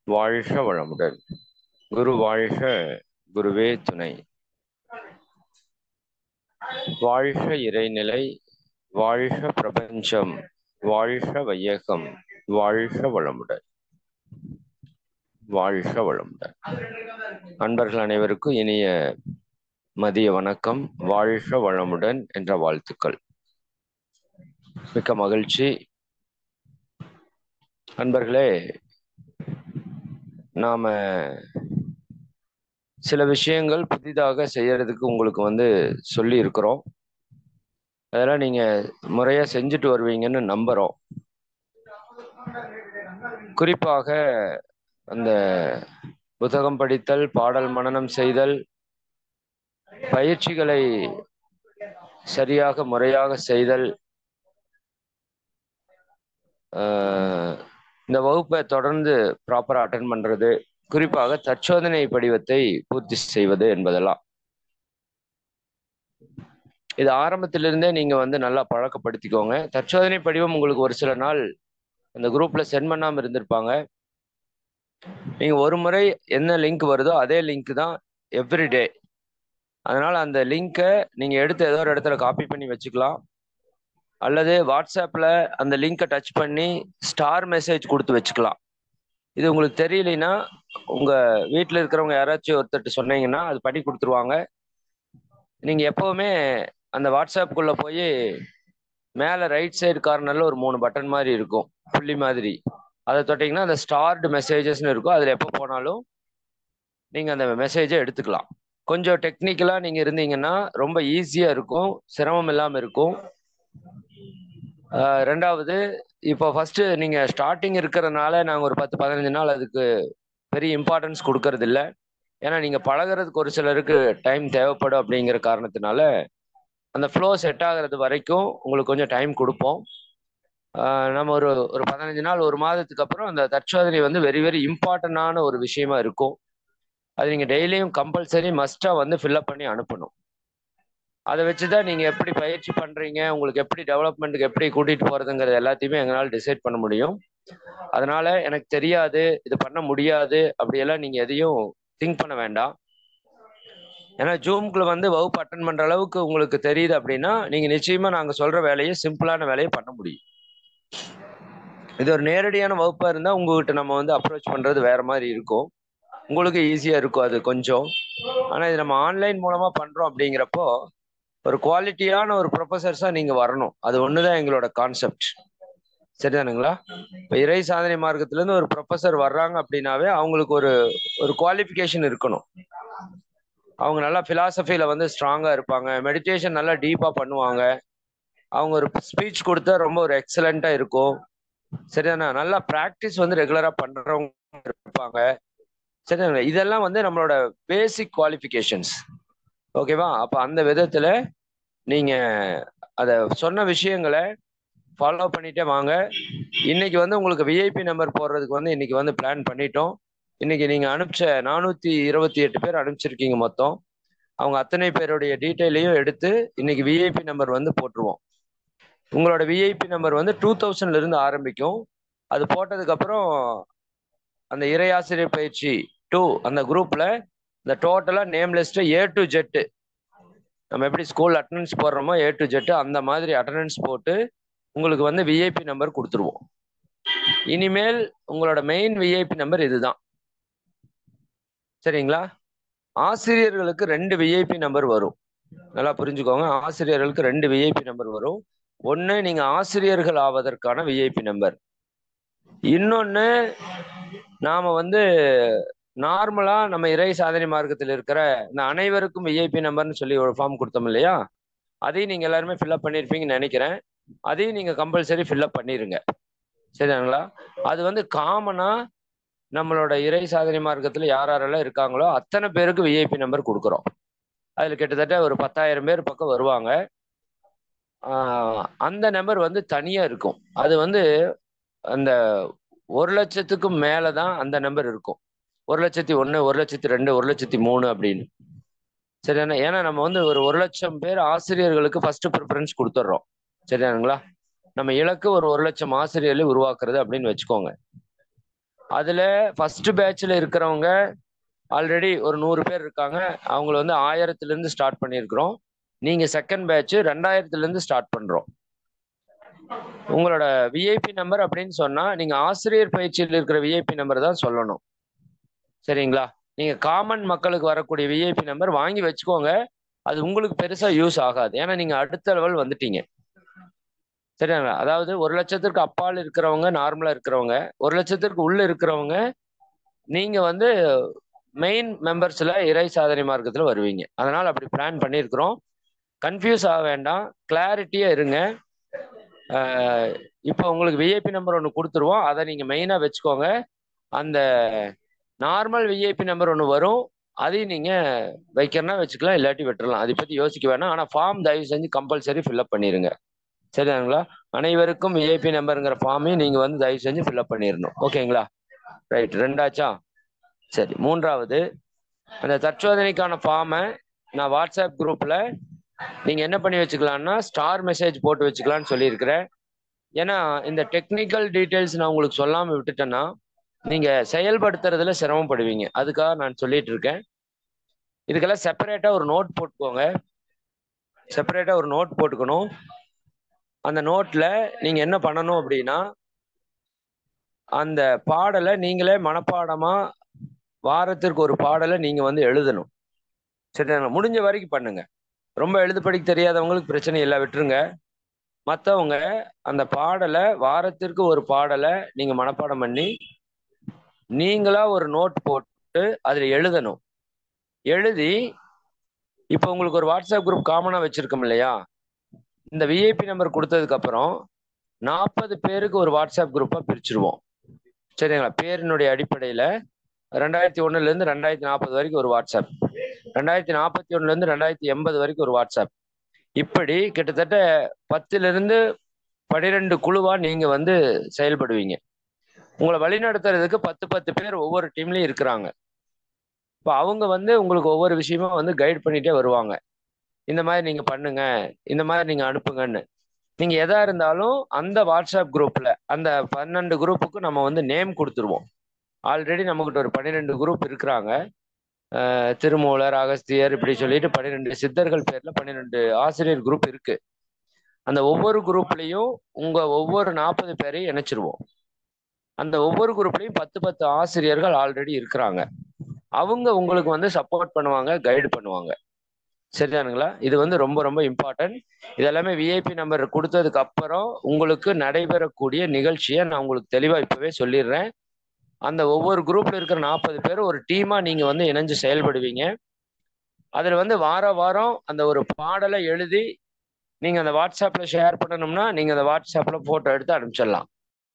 வாழ்க வளமுடன் குரு வாழ்க குருவே துணை வாழ்க இறைநிலை வாழ்க பிரபஞ்சம் வாழ்க வையகம் வாழ்க வளமுடன் வாழ்க வளமுடன் அன்பர்கள் அனைவருக்கும் இனிய மதிய வணக்கம் வாழ்க வளமுடன் என்ற வாழ்த்துக்கள் மிக்க மகிழ்ச்சி அன்பர்களே நாம சில விஷயங்கள் புதிதாக செய்யறதுக்கு உங்களுக்கு வந்து சொல்லி இருக்கிறோம் அதெல்லாம் நீங்க முறையா செஞ்சுட்டு வருவீங்கன்னு நம்புறோம் குறிப்பாக அந்த புத்தகம் படித்தல் பாடல் மனனம் செய்தல் பயிற்சிகளை சரியாக முறையாக செய்தல் இந்த வகுப்பை தொடர்ந்து ப்ராப்பராக அட்டன் பண்றது குறிப்பாக தற்சோதனை படிவத்தை பூர்த்தி செய்வது என்பதெல்லாம் இது ஆரம்பத்திலிருந்தே நீங்க வந்து நல்லா பழக்கப்படுத்திக்கோங்க தற்சோதனை படிவம் உங்களுக்கு ஒரு சில நாள் அந்த குரூப்ல சென்ட் பண்ணாம இருந்திருப்பாங்க நீங்க ஒரு முறை என்ன லிங்க் வருதோ அதே லிங்க் தான் எவ்ரி டே அதனால அந்த லிங்கை நீங்க எடுத்து ஏதோ ஒரு இடத்துல காப்பி பண்ணி வச்சுக்கலாம் அல்லது வாட்ஸ்அப்ல அந்த லிங்கை டச் பண்ணி ஸ்டார் மெசேஜ் கொடுத்து வச்சுக்கலாம் இது உங்களுக்கு தெரியலைன்னா உங்க வீட்டில் இருக்கிறவங்க யாராச்சும் ஒருத்தர் சொன்னீங்கன்னா அது பண்ணி கொடுத்துருவாங்க நீங்க எப்பவுமே அந்த வாட்ஸ்அப்புக்குள்ள போய் மேலே ரைட் சைடு கார்னர்ல ஒரு மூணு பட்டன் மாதிரி இருக்கும் புள்ளி மாதிரி அதை தொட்டிங்கன்னா அந்த ஸ்டார்டு மெசேஜஸ்னு இருக்கும் அதில் எப்போ போனாலும் நீங்கள் அந்த மெசேஜை எடுத்துக்கலாம் கொஞ்சம் டெக்னிக்கலாக நீங்கள் இருந்தீங்கன்னா ரொம்ப ஈஸியாக இருக்கும் சிரமம் இல்லாமல் இருக்கும் ரெண்டாவது இப்போ ஃபர்ஸ்ட் நீங்கள் ஸ்டார்டிங் இருக்கிறதுனால நாங்கள் ஒரு பத்து பதினஞ்சு நாள் அதுக்கு பெரிய இம்பார்ட்டன்ஸ் கொடுக்கறது இல்லை ஏன்னா நீங்கள் பழகிறதுக்கு ஒரு சிலருக்கு டைம் தேவைப்படும் அப்படிங்கிற காரணத்தினால அந்த ஃப்ளோ செட் ஆகிறது வரைக்கும் உங்களுக்கு கொஞ்சம் டைம் கொடுப்போம் நம்ம ஒரு ஒரு பதினஞ்சு நாள் ஒரு மாதத்துக்கு அப்புறம் அந்த தற்சோதனை வந்து வெரி வெரி இம்பார்ட்டண்டான ஒரு விஷயமா இருக்கும் அது நீங்கள் டெய்லியும் கம்பல்சரி மஸ்ட்டாக வந்து ஃபில்அப் பண்ணி அனுப்பணும் அதை வச்சு தான் நீங்கள் எப்படி பயிற்சி பண்ணுறீங்க உங்களுக்கு எப்படி டெவலப்மெண்ட்டுக்கு எப்படி கூட்டிகிட்டு போகிறதுங்கிறது எல்லாத்தையுமே எங்களால் டிசைட் பண்ண முடியும் அதனால எனக்கு தெரியாது இது பண்ண முடியாது அப்படியெல்லாம் நீங்கள் எதையும் திங்க் பண்ண வேண்டாம் ஏன்னா ஜூம்குள்ள வந்து வகுப்பு அட்டன் பண்ணுற அளவுக்கு உங்களுக்கு தெரியுது அப்படின்னா நீங்கள் நிச்சயமாக நாங்கள் சொல்கிற வேலையை சிம்பிளான வேலையை பண்ண முடியும் இது ஒரு நேரடியான வகுப்பாக இருந்தால் உங்ககிட்ட நம்ம வந்து அப்ரோச் பண்ணுறது வேற மாதிரி இருக்கும் உங்களுக்கு ஈஸியாக இருக்கும் அது கொஞ்சம் ஆனால் இது நம்ம ஆன்லைன் மூலமாக பண்ணுறோம் அப்படிங்கிறப்போ ஒரு குவாலிட்டியான ஒரு ப்ரொஃபசர்ஸாக நீங்கள் வரணும் அது ஒன்று தான் எங்களோட கான்செப்ட் சரிதானுங்களா இப்போ இறை சாதனை மார்க்கத்திலேருந்து ஒரு ப்ரொஃபஸர் வர்றாங்க அப்படின்னாவே அவங்களுக்கு ஒரு ஒரு குவாலிஃபிகேஷன் இருக்கணும் அவங்க நல்லா ஃபிலாசபியில் வந்து ஸ்ட்ராங்காக இருப்பாங்க மெடிடேஷன் நல்லா டீப்பாக பண்ணுவாங்க அவங்க ஒரு ஸ்பீச் கொடுத்தா ரொம்ப ஒரு எக்ஸலண்ட்டாக இருக்கும் சரிதானா நல்லா ப்ராக்டிஸ் வந்து ரெகுலராக பண்ணுறவங்க இருப்பாங்க சரிதாங்க இதெல்லாம் வந்து நம்மளோட பேசிக் குவாலிஃபிகேஷன்ஸ் ஓகேவா அப்போ அந்த விதத்தில் நீங்கள் அதை சொன்ன விஷயங்களை ஃபாலோ பண்ணிட்டே வாங்க இன்னைக்கு வந்து உங்களுக்கு விஐபி நம்பர் போடுறதுக்கு வந்து இன்னைக்கு வந்து பிளான் பண்ணிட்டோம் இன்னைக்கு நீங்க அனுப்பிச்ச நானூத்தி இருபத்தி எட்டு பேர் அனுப்பிச்சிருக்கீங்க மொத்தம் அவங்க அத்தனை பேருடைய டீட்டெயிலையும் எடுத்து இன்னைக்கு விஐபி நம்பர் வந்து போட்டுருவோம் உங்களோட விஐபி நம்பர் வந்து டூ தௌசண்ட்ல இருந்து ஆரம்பிக்கும் அது போட்டதுக்கு அப்புறம் அந்த இறையாசிரியர் பயிற்சி டூ அந்த குரூப்ல இந்த டோட்டலா name list A to Z நம்ம எப்படி ஸ்கூல் அட்டண்டன்ஸ் போடுறோமோ ஏ டு ஜெட்டு அந்த மாதிரி அட்டண்டன்ஸ் போட்டு உங்களுக்கு வந்து விஐபி நம்பர் கொடுத்துருவோம் இனிமேல் உங்களோட மெயின் விஐபி நம்பர் இதுதான் சரிங்களா ஆசிரியர்களுக்கு ரெண்டு விஐபி நம்பர் வரும் நல்லா புரிஞ்சுக்கோங்க ஆசிரியர்களுக்கு ரெண்டு விஐபி நம்பர் வரும் ஒன்று நீங்கள் ஆசிரியர்கள் ஆவதற்கான விஐபி நம்பர் இன்னொன்று நாம் வந்து நார்மலாக நம்ம இறை சாதனை மார்க்கத்தில் இருக்கிற இந்த அனைவருக்கும் விஐபி நம்பர்னு சொல்லி ஒரு ஃபார்ம் கொடுத்தோம் இல்லையா அதையும் நீங்கள் எல்லாருமே ஃபில்அப் பண்ணியிருப்பீங்கன்னு நினைக்கிறேன் அதையும் நீங்கள் கம்பல்சரி ஃபில்அப் பண்ணிடுங்க சரிங்களா அது வந்து காமனாக நம்மளோட இறை சாதனை மார்க்கத்தில் யார் யாரெல்லாம் இருக்காங்களோ அத்தனை பேருக்கு விஐபி நம்பர் கொடுக்குறோம் அதில் கிட்டத்தட்ட ஒரு பத்தாயிரம் பேர் பக்கம் வருவாங்க அந்த நம்பர் வந்து தனியாக இருக்கும் அது வந்து அந்த ஒரு லட்சத்துக்கும் மேலே தான் அந்த நம்பர் இருக்கும் ஒரு லட்சத்தி ஒன்று ஒரு லட்சத்தி ரெண்டு ஒரு லட்சத்தி மூணு அப்படின்னு சரியானா ஏன்னா நம்ம வந்து ஒரு ஒரு லட்சம் பேர் ஆசிரியர்களுக்கு ஃபர்ஸ்ட் ப்ரிஃபரன்ஸ் கொடுத்துட்றோம் சரியானுங்களா நம்ம இலக்கு ஒரு ஒரு லட்சம் ஆசிரியர்களை உருவாக்குறது அப்படின்னு வச்சுக்கோங்க அதுல ஃபர்ஸ்ட் பேட்ச்ல இருக்கிறவங்க ஆல்ரெடி ஒரு நூறு பேர் இருக்காங்க அவங்கள வந்து ஆயிரத்துல இருந்து ஸ்டார்ட் பண்ணியிருக்கிறோம் நீங்க செகண்ட் பேட்ச் ரெண்டாயிரத்துல இருந்து ஸ்டார்ட் பண்றோம் உங்களோட விஐபி நம்பர் அப்படின்னு சொன்னா நீங்க ஆசிரியர் பயிற்சியில் இருக்கிற விஐபி நம்பர் தான் சொல்லணும் சரிங்களா நீங்க காமன் மக்களுக்கு வரக்கூடிய விஐபி நம்பர் வாங்கி வச்சுக்கோங்க அது உங்களுக்கு பெருசா யூஸ் ஆகாது ஏன்னா நீங்க அடுத்த லெவல் வந்துட்டீங்க சரிங்களா அதாவது ஒரு லட்சத்திற்கு அப்பால் இருக்கிறவங்க நார்மலா இருக்கிறவங்க ஒரு லட்சத்திற்கு உள்ள இருக்கிறவங்க நீங்க வந்து மெயின் மெம்பர்ஸ்ல இறை சாதனை மார்க்கத்துல வருவீங்க அதனால அப்படி பிளான் பண்ணியிருக்கிறோம் கன்ஃபியூஸ் ஆக வேண்டாம் கிளாரிட்டியா இருங்க இப்போ உங்களுக்கு விஐபி நம்பர் ஒன்று கொடுத்துருவோம் அதை நீங்கள் மெயினாக வச்சுக்கோங்க அந்த நார்மல் விஐபி நம்பர் ஒன்று வரும் அதையும் நீங்கள் வைக்கிறனா வச்சுக்கலாம் இல்லாட்டி விட்டுறலாம் அதை பற்றி யோசிக்க வேணாம் ஆனால் ஃபார்ம் தயவு செஞ்சு கம்பல்சரி ஃபில்அப் பண்ணிடுங்க சரிதானுங்களா அனைவருக்கும் விஐபி நம்பருங்கிற ஃபார்மையும் நீங்கள் வந்து தயவு செஞ்சு ஃபில்அப் பண்ணிடணும் ஓகேங்களா ரைட் ரெண்டாச்சா சரி மூன்றாவது அந்த தற்சோதனைக்கான ஃபார்மை நான் வாட்ஸ்அப் குரூப்பில் நீங்கள் என்ன பண்ணி வச்சுக்கலாம்னா ஸ்டார் மெசேஜ் போட்டு வச்சுக்கலாம்னு சொல்லியிருக்கிறேன் ஏன்னா இந்த டெக்னிக்கல் டீட்டெயில்ஸ் நான் உங்களுக்கு சொல்லாமல் விட்டுட்டேன்னா நீங்கள் செயல்படுத்துறதுல சிரமப்படுவீங்க அதுக்காக நான் சொல்லிட்டு இருக்கேன் இதுக்கெல்லாம் செப்பரேட்டாக ஒரு நோட் போட்டுக்கோங்க செப்பரேட்டாக ஒரு நோட் போட்டுக்கணும் அந்த நோட்டில் நீங்கள் என்ன பண்ணணும் அப்படின்னா அந்த பாடலை நீங்களே மனப்பாடமாக வாரத்திற்கு ஒரு பாடலை நீங்கள் வந்து எழுதணும் சரிங்களா முடிஞ்ச வரைக்கும் பண்ணுங்க ரொம்ப எழுது படிக்க தெரியாதவங்களுக்கு பிரச்சனை இல்லை விட்டுருங்க மற்றவங்க அந்த பாடலை வாரத்திற்கு ஒரு பாடலை நீங்கள் மனப்பாடம் பண்ணி நீங்களா ஒரு நோட் போட்டு அதில் எழுதணும் எழுதி இப்போ உங்களுக்கு ஒரு வாட்ஸ்அப் குரூப் காமனாக வச்சிருக்கோம் இல்லையா இந்த விஐபி நம்பர் கொடுத்ததுக்கு அப்புறம் நாற்பது பேருக்கு ஒரு வாட்ஸ்அப் குரூப்பாக பிரிச்சிருவோம் சரிங்களா பேரினுடைய அடிப்படையில் ரெண்டாயிரத்தி ஒன்றுலேருந்து ரெண்டாயிரத்தி நாற்பது வரைக்கும் ஒரு வாட்ஸ்அப் ரெண்டாயிரத்தி நாற்பத்தி ஒன்றுலேருந்து ரெண்டாயிரத்தி எண்பது வரைக்கும் ஒரு வாட்ஸ்அப் இப்படி கிட்டத்தட்ட பத்துலேருந்து பனிரெண்டு குழுவாக நீங்கள் வந்து செயல்படுவீங்க உங்களை வழிநடத்துறதுக்கு பத்து பத்து பேர் ஒவ்வொரு டீம்லையும் இருக்கிறாங்க இப்போ அவங்க வந்து உங்களுக்கு ஒவ்வொரு விஷயமா வந்து கைட் பண்ணிட்டே வருவாங்க இந்த மாதிரி நீங்கள் பண்ணுங்க இந்த மாதிரி நீங்கள் அனுப்புங்கன்னு நீங்கள் எதா இருந்தாலும் அந்த வாட்ஸ்அப் குரூப்பில் அந்த பன்னெண்டு குரூப்புக்கு நம்ம வந்து நேம் கொடுத்துருவோம் ஆல்ரெடி நம்மகிட்ட ஒரு பன்னிரெண்டு குரூப் இருக்கிறாங்க திருமூலர் அகஸ்தியர் இப்படி சொல்லிட்டு பன்னிரெண்டு சித்தர்கள் பேர்ல பன்னிரெண்டு ஆசிரியர் குரூப் இருக்கு அந்த ஒவ்வொரு குரூப்லையும் உங்க ஒவ்வொரு நாற்பது பேரையும் இணைச்சிருவோம் அந்த ஒவ்வொரு குரூப்லையும் பத்து பத்து ஆசிரியர்கள் ஆல்ரெடி இருக்கிறாங்க அவங்க உங்களுக்கு வந்து சப்போர்ட் பண்ணுவாங்க கைடு பண்ணுவாங்க சரிதானுங்களா இது வந்து ரொம்ப ரொம்ப இம்பார்ட்டன்ட் இதெல்லாமே விஐபி நம்பர் கொடுத்ததுக்கு அப்புறம் உங்களுக்கு நடைபெறக்கூடிய நிகழ்ச்சியை நான் உங்களுக்கு தெளிவா இப்பவே சொல்லிடுறேன் அந்த ஒவ்வொரு குரூப்ல இருக்கிற நாற்பது பேர் ஒரு டீமா நீங்க வந்து இணைஞ்சு செயல்படுவீங்க அதுல வந்து வார வாரம் அந்த ஒரு பாடலை எழுதி நீங்க அந்த வாட்ஸ்அப்ல ஷேர் பண்ணணும்னா நீங்க அந்த வாட்ஸ்அப்ல போட்டோ எடுத்து அனுப்பிச்சிடலாம்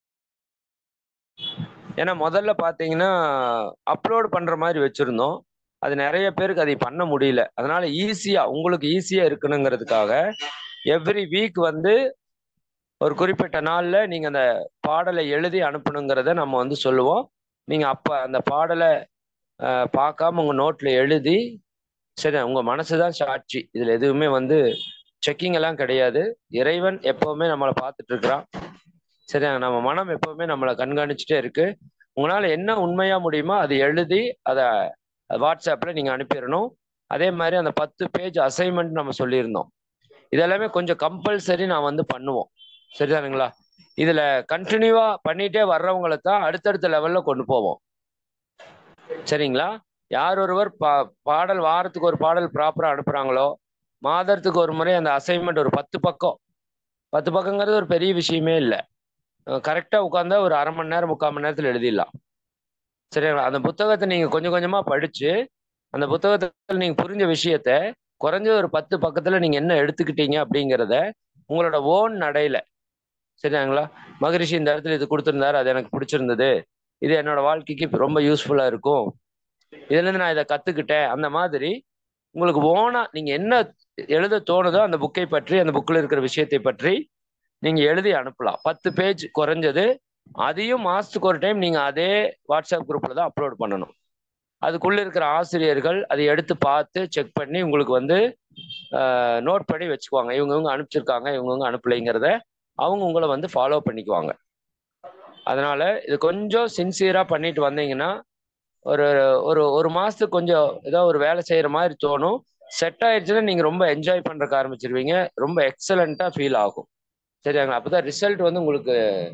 ஏன்னா முதல்ல பாத்தீங்கன்னா அப்லோட் பண்ற மாதிரி வச்சிருந்தோம் அது நிறைய பேருக்கு அதை பண்ண முடியல அதனால ஈஸியா உங்களுக்கு ஈஸியா இருக்கணுங்கிறதுக்காக எவ்ரி வீக் வந்து ஒரு குறிப்பிட்ட நாள்ல நீங்க அந்த பாடலை எழுதி அனுப்பணுங்கிறத நம்ம வந்து சொல்லுவோம் நீங்க அப்ப அந்த பாடலை பார்க்காம உங்க நோட்ல எழுதி சரி உங்க மனசுதான் சாட்சி இதுல எதுவுமே வந்து செக்கிங் எல்லாம் கிடையாது இறைவன் எப்பவுமே நம்மளை பார்த்துட்டு இருக்கிறான் சரியா நம்ம மனம் எப்பவுமே நம்மளை கண்காணிச்சுட்டே இருக்கு உங்களால என்ன உண்மையா முடியுமோ அதை எழுதி அதை வாட்ஸ்அப்ல நீங்க அனுப்பிடணும் அதே மாதிரி அந்த பத்து பேஜ் அசைன்மெண்ட் நம்ம சொல்லியிருந்தோம் இதெல்லாமே கொஞ்சம் கம்பல்சரி நான் வந்து பண்ணுவோம் சரிதானுங்களா இதுல கண்டினியூவா பண்ணிட்டே வர்றவங்களை தான் அடுத்தடுத்த லெவல்ல கொண்டு போவோம் சரிங்களா யார் ஒருவர் பா பாடல் வாரத்துக்கு ஒரு பாடல் ப்ராப்பரா அனுப்புறாங்களோ மாதத்துக்கு ஒரு முறை அந்த அசைன்மெண்ட் ஒரு பத்து பக்கம் பத்து பக்கங்கிறது ஒரு பெரிய விஷயமே இல்லை கரெக்டா உட்காந்தா ஒரு அரை மணி நேரம் முக்கால் மணி நேரத்தில் எழுதிடலாம் சரிங்களா அந்த புத்தகத்தை நீங்க கொஞ்சம் கொஞ்சமா படிச்சு அந்த புத்தகத்தில் நீங்க புரிஞ்ச விஷயத்த குறைஞ்ச ஒரு பத்து பக்கத்துல நீங்க என்ன எடுத்துக்கிட்டீங்க அப்படிங்கிறத உங்களோட ஓன் நடையில சரிங்களா மகரிஷி இந்த இடத்துல இது கொடுத்துருந்தாரு அது எனக்கு பிடிச்சிருந்தது இது என்னோட வாழ்க்கைக்கு ரொம்ப யூஸ்ஃபுல்லா இருக்கும் இதுல இருந்து நான் இதை கத்துக்கிட்டேன் அந்த மாதிரி உங்களுக்கு ஓனா நீங்க என்ன எழுத தோணுதோ அந்த புக்கை பற்றி அந்த புக்கில் இருக்கிற விஷயத்தை பற்றி நீங்க எழுதி அனுப்பலாம் பத்து பேஜ் குறைஞ்சது அதையும் மாசத்துக்கு ஒரு டைம் நீங்க அதே வாட்ஸ்அப் குரூப்ல தான் அப்லோட் பண்ணணும் அதுக்குள்ள இருக்கிற ஆசிரியர்கள் அதை எடுத்து பார்த்து செக் பண்ணி உங்களுக்கு வந்து நோட் பண்ணி வச்சுக்குவாங்க இவங்க இவங்க அனுப்பிச்சிருக்காங்க இவங்க இவங்க அனுப்பலைங்கிறத அவங்க உங்களை வந்து ஃபாலோ பண்ணிக்குவாங்க அதனால இது கொஞ்சம் சின்சியரா பண்ணிட்டு வந்தீங்கன்னா ஒரு ஒரு ஒரு மாசத்துக்கு கொஞ்சம் ஏதோ ஒரு வேலை செய்யற மாதிரி தோணும் செட் ஆயிடுச்சுன்னா நீங்க ரொம்ப என்ஜாய் பண்றதுக்கு ஆரம்பிச்சிருவீங்க ரொம்ப எக்ஸலண்டா ஃபீல் ஆகும் சரியாங்களா அப்பதான் ரிசல்ட் வந்து உங்களுக்கு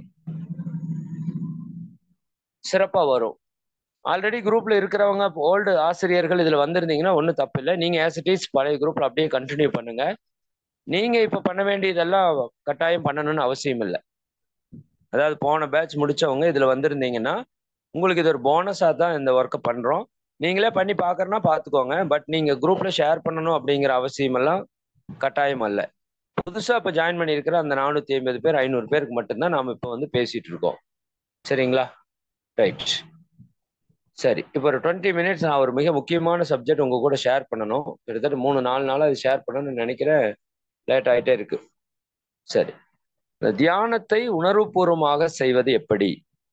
சிறப்பா வரும் ஆல்ரெடி குரூப்ல இருக்கிறவங்க ஓல்டு ஆசிரியர்கள் இதுல வந்திருந்தீங்கன்னா ஒன்றும் தப்பு இல்லை நீங்க ஆஸ் இட் இஸ் பழைய குரூப்ல அப்படியே கண்டினியூ பண்ணுங்க நீங்க இப்ப பண்ண வேண்டியதெல்லாம் கட்டாயம் பண்ணணும்னு அவசியம் இல்லை அதாவது போன பேட்ச் முடிச்சவங்க இதுல வந்திருந்தீங்கன்னா உங்களுக்கு இது ஒரு போனஸா தான் இந்த ஒர்க்கை பண்றோம் நீங்களே பண்ணி பாக்குறனா பாத்துக்கோங்க பட் நீங்க குரூப்ல ஷேர் பண்ணணும் அப்படிங்கிற அவசியம் எல்லாம் கட்டாயம் அல்ல புதுசா இப்ப ஜாயின் பண்ணியிருக்கிற அந்த நானூத்தி ஐம்பது பேர் ஐநூறு பேருக்கு மட்டும்தான் நாம இப்ப வந்து பேசிட்டு இருக்கோம் சரிங்களா ரைட் சரி இப்போ ஒரு டுவெண்ட்டி மினிட்ஸ் நான் ஒரு மிக முக்கியமான சப்ஜெக்ட் உங்க கூட ஷேர் பண்ணணும் கிட்டத்தட்ட மூணு நாலு நாளாக அது ஷேர் பண்ணணும்னு நினைக்கிறேன் லேட் ஆகிட்டே இருக்கு சரி இந்த தியானத்தை உணர்வுபூர்வமாக செய்வது எப்படி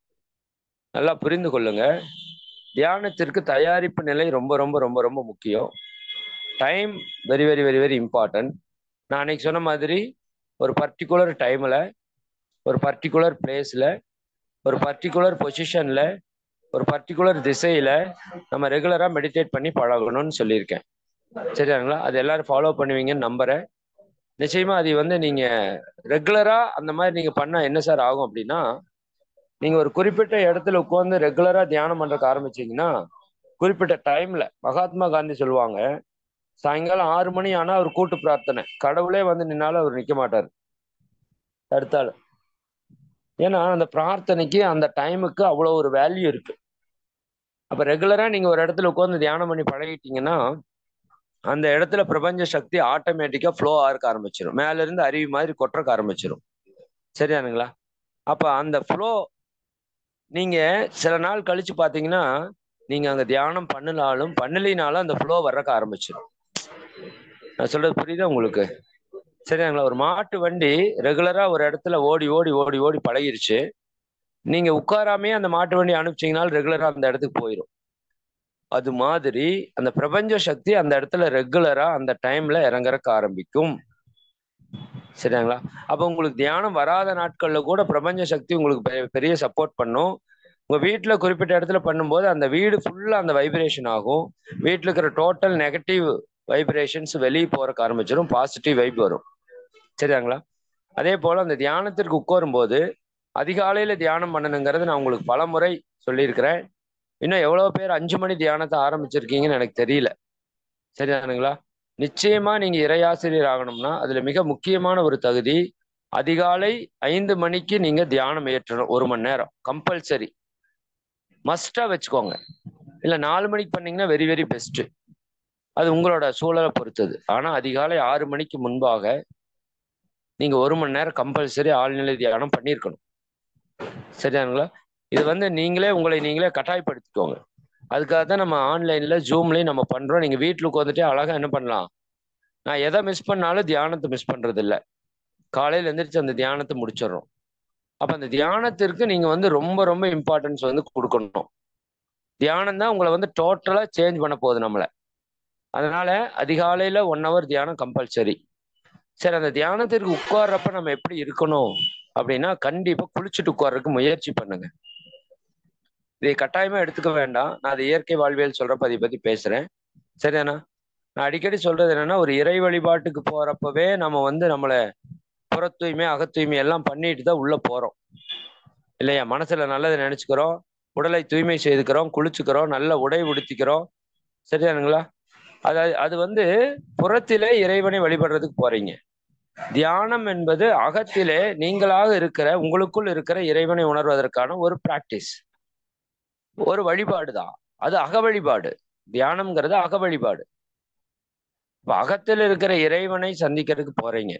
நல்லா புரிந்து கொள்ளுங்க தியானத்திற்கு தயாரிப்பு நிலை ரொம்ப ரொம்ப ரொம்ப ரொம்ப முக்கியம் time very very very very important நான் அன்னைக்கு சொன்ன மாதிரி ஒரு பர்டிகுலர் டைமில் ஒரு பர்டிகுலர் பிளேஸில் ஒரு பர்டிகுலர் பொசிஷனில் ஒரு பர்டிகுலர் திசையில் நம்ம ரெகுலராக மெடிடேட் பண்ணி பழகணும்னு சொல்லியிருக்கேன் சரியாங்களா அது எல்லாரும் ஃபாலோ பண்ணுவீங்கன்னு நம்புறேன் நிச்சயமா அது வந்து நீங்க ரெகுலரா அந்த மாதிரி நீங்க பண்ணா என்ன சார் ஆகும் அப்படின்னா நீங்க ஒரு குறிப்பிட்ட இடத்துல உட்காந்து ரெகுலரா தியானம் பண்றதுக்கு ஆரம்பிச்சீங்கன்னா குறிப்பிட்ட டைம்ல மகாத்மா காந்தி சொல்லுவாங்க சாயங்காலம் ஆறு மணி ஆனா அவர் கூட்டு பிரார்த்தனை கடவுளே வந்து நின்னாலும் அவர் நிக்க மாட்டார் தடுத்தாலும் ஏன்னா அந்த பிரார்த்தனைக்கு அந்த டைமுக்கு அவ்வளோ ஒரு வேல்யூ இருக்கு அப்ப ரெகுலரா நீங்க ஒரு இடத்துல உட்காந்து தியானம் பண்ணி பழகிட்டீங்கன்னா அந்த இடத்துல பிரபஞ்ச சக்தி ஆட்டோமேட்டிக்கா ஃப்ளோ ஆக ஆரம்பிச்சிடும் மேல இருந்து அருவி மாதிரி கொட்டுறக்க ஆரம்பிச்சிடும் சரியானுங்களா அப்ப அந்த ஃப்ளோ நீங்க சில நாள் கழிச்சு பாத்தீங்கன்னா நீங்க அங்க தியானம் பண்ணினாலும் பண்ணலினாலும் அந்த ஃப்ளோ வர்றக்க ஆரம்பிச்சிடும் நான் சொல்றது புரியுதா உங்களுக்கு சரியாங்களா ஒரு மாட்டு வண்டி ரெகுலரா ஒரு இடத்துல ஓடி ஓடி ஓடி ஓடி பழகிருச்சு நீங்க உட்காராமே அந்த மாட்டு வண்டி அனுப்பிச்சீங்கனாலும் ரெகுலரா அந்த இடத்துக்கு போயிடும் அது மாதிரி அந்த பிரபஞ்ச சக்தி அந்த இடத்துல ரெகுலரா அந்த டைம்ல இறங்குறக்க ஆரம்பிக்கும் சரிங்களா அப்ப உங்களுக்கு தியானம் வராத நாட்கள்ல கூட பிரபஞ்ச சக்தி உங்களுக்கு பெரிய சப்போர்ட் பண்ணும் உங்க வீட்டுல குறிப்பிட்ட இடத்துல பண்ணும்போது அந்த வீடு ஃபுல்லா அந்த வைப்ரேஷன் ஆகும் வீட்டுல இருக்கிற டோட்டல் நெகட்டிவ் வைப்ரேஷன்ஸ் வெளியே போறக்கு ஆரம்பிச்சிடும் பாசிட்டிவ் வைப் வரும் சரியாங்களா அதே போல அந்த தியானத்திற்கு உட்காரும் போது அதிகாலையில தியானம் பண்ணணுங்கிறது நான் உங்களுக்கு பல முறை சொல்லியிருக்கிறேன் இன்னும் எவ்வளவு பேர் அஞ்சு மணி தியானத்தை ஆரம்பிச்சிருக்கீங்கன்னு எனக்கு தெரியல சரிதானுங்களா நிச்சயமா நீங்க இறையாசிரியர் ஆகணும்னா அதுல மிக முக்கியமான ஒரு தகுதி அதிகாலை ஐந்து மணிக்கு நீங்க தியானம் ஏற்றணும் ஒரு மணி நேரம் கம்பல்சரி மஸ்டா வச்சுக்கோங்க இல்ல நாலு மணிக்கு பண்ணீங்கன்னா வெரி வெரி பெஸ்ட் அது உங்களோட சூழலை பொறுத்தது ஆனா அதிகாலை ஆறு மணிக்கு முன்பாக நீங்க ஒரு மணி நேரம் கம்பல்சரி ஆழ்நிலை தியானம் பண்ணியிருக்கணும் சரியானுங்களா இது வந்து நீங்களே உங்களை நீங்களே கட்டாயப்படுத்திக்கோங்க அதுக்காக தான் நம்ம ஆன்லைன்ல ஜூம்லயும் நம்ம பண்றோம் நீங்க வீட்டுல உட்காந்துட்டே அழகா என்ன பண்ணலாம் நான் எதை மிஸ் பண்ணாலும் தியானத்தை மிஸ் பண்றது இல்லை காலையில எந்திரிச்சு அந்த தியானத்தை முடிச்சிடுறோம் அப்ப அந்த தியானத்திற்கு நீங்க வந்து ரொம்ப ரொம்ப இம்பார்ட்டன்ஸ் வந்து கொடுக்கணும் தியானம் தான் உங்களை வந்து டோட்டலா சேஞ்ச் பண்ண போகுது நம்மளை அதனால அதிகாலையில ஒன் ஹவர் தியானம் கம்பல்சரி சரி அந்த தியானத்திற்கு உட்கார்றப்ப நம்ம எப்படி இருக்கணும் அப்படின்னா கண்டிப்பா குளிச்சுட்டு உட்கார்றதுக்கு முயற்சி பண்ணுங்க இதை கட்டாயமா எடுத்துக்க வேண்டாம் நான் அது இயற்கை வாழ்வியல் சொல்றப்ப அதை பத்தி பேசுறேன் சரியாண்ணா நான் அடிக்கடி சொல்றது என்னன்னா ஒரு இறை வழிபாட்டுக்கு போறப்பவே நம்ம வந்து நம்மளை புற தூய்மை அகத்தூய்மை எல்லாம் பண்ணிட்டு தான் உள்ள போறோம் இல்லையா மனசுல நல்லதை நினைச்சுக்கிறோம் உடலை தூய்மை செய்துக்கிறோம் குளிச்சுக்கிறோம் நல்ல உடை உடுத்திக்கிறோம் சரியானுங்களா அது அது வந்து புறத்திலே இறைவனை வழிபடுறதுக்கு போறீங்க தியானம் என்பது அகத்திலே நீங்களாக இருக்கிற உங்களுக்குள் இருக்கிற இறைவனை உணர்வதற்கான ஒரு பிராக்டிஸ் ஒரு வழிபாடு தான் அது அக வழிபாடு தியானம்ங்கிறது அக வழிபாடு இப்ப அகத்தில் இருக்கிற இறைவனை சந்திக்கிறதுக்கு போறீங்க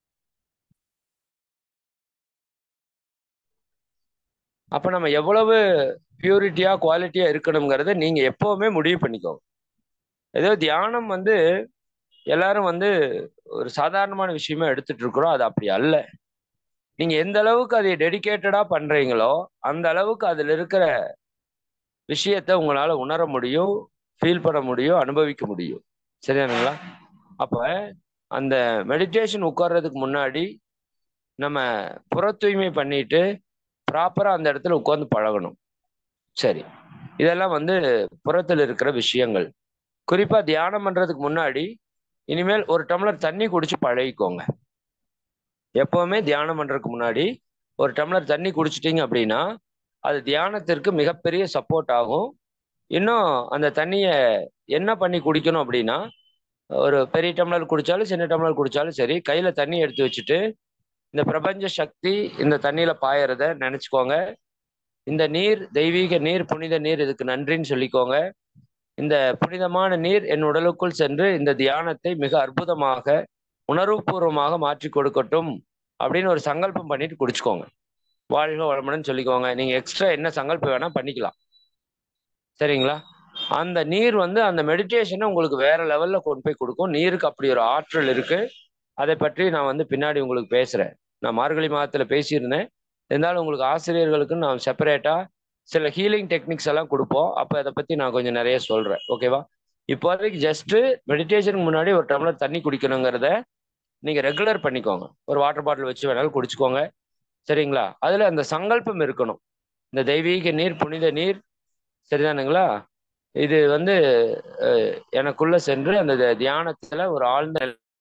அப்ப நம்ம எவ்வளவு பியூரிட்டியா குவாலிட்டியா இருக்கணுங்கிறத நீங்க எப்பவுமே முடிவு பண்ணிக்கோங்க ஏதோ தியானம் வந்து எல்லாரும் வந்து ஒரு சாதாரணமான விஷயமா எடுத்துட்டு இருக்கிறோம் அது அப்படி அல்ல நீங்க எந்த அளவுக்கு அதை டெடிக்கேட்டடா பண்றீங்களோ அந்த அளவுக்கு அதுல இருக்கிற விஷயத்த உங்களால உணர முடியும் ஃபீல் பண்ண முடியும் அனுபவிக்க முடியும் சரியானுங்களா அப்ப அந்த மெடிடேஷன் உட்கார்றதுக்கு முன்னாடி நம்ம புற தூய்மை பண்ணிட்டு ப்ராப்பரா அந்த இடத்துல உட்காந்து பழகணும் சரி இதெல்லாம் வந்து புறத்தில் இருக்கிற விஷயங்கள் குறிப்பா தியானம் பண்றதுக்கு முன்னாடி இனிமேல் ஒரு டம்ளர் தண்ணி குடிச்சு பழகிக்கோங்க எப்பவுமே தியானம் பண்றதுக்கு முன்னாடி ஒரு டம்ளர் தண்ணி குடிச்சிட்டீங்க அப்படின்னா அது தியானத்திற்கு மிகப்பெரிய சப்போர்ட் ஆகும் இன்னும் அந்த தண்ணியை என்ன பண்ணி குடிக்கணும் அப்படின்னா ஒரு பெரிய டம்ளர் குடிச்சாலும் சின்ன டம்ளர் குடிச்சாலும் சரி கையில தண்ணி எடுத்து வச்சுட்டு இந்த பிரபஞ்ச சக்தி இந்த தண்ணியில பாயறத நினைச்சுக்கோங்க இந்த நீர் தெய்வீக நீர் புனித நீர் இதுக்கு நன்றின்னு சொல்லிக்கோங்க இந்த புனிதமான நீர் என் உடலுக்குள் சென்று இந்த தியானத்தை மிக அற்புதமாக உணர்வுபூர்வமாக மாற்றி கொடுக்கட்டும் அப்படின்னு ஒரு சங்கல்பம் பண்ணிட்டு குடிச்சுக்கோங்க வாழ்க வளமுடன் சொல்லிக்கோங்க நீங்க எக்ஸ்ட்ரா என்ன சங்கல்பம் வேணா பண்ணிக்கலாம் சரிங்களா அந்த நீர் வந்து அந்த மெடிடேஷனை உங்களுக்கு வேற லெவல்ல கொண்டு போய் கொடுக்கும் நீருக்கு அப்படி ஒரு ஆற்றல் இருக்கு அதை பற்றி நான் வந்து பின்னாடி உங்களுக்கு பேசுறேன் நான் மார்கழி மாதத்துல பேசியிருந்தேன் இருந்தாலும் உங்களுக்கு ஆசிரியர்களுக்கு நான் செப்பரேட்டா சில ஹீலிங் டெக்னிக்ஸ் எல்லாம் கொடுப்போம் அப்போ அதை பத்தி நான் கொஞ்சம் நிறைய சொல்றேன் ஓகேவா இப்போதைக்கு ஜஸ்ட் மெடிடேஷனுக்கு முன்னாடி ஒரு டம்ளர் தண்ணி குடிக்கணுங்கிறத நீங்க ரெகுலர் பண்ணிக்கோங்க ஒரு வாட்டர் பாட்டில் வச்சு வேணாலும் குடிச்சுக்கோங்க சரிங்களா அதுல அந்த சங்கல்பம் இருக்கணும் இந்த தெய்வீக நீர் புனித நீர் சரிதானுங்களா இது வந்து அஹ், எனக்குள்ள சென்று அந்த தி- தியானத்துல ஒரு ஆழ்ந்த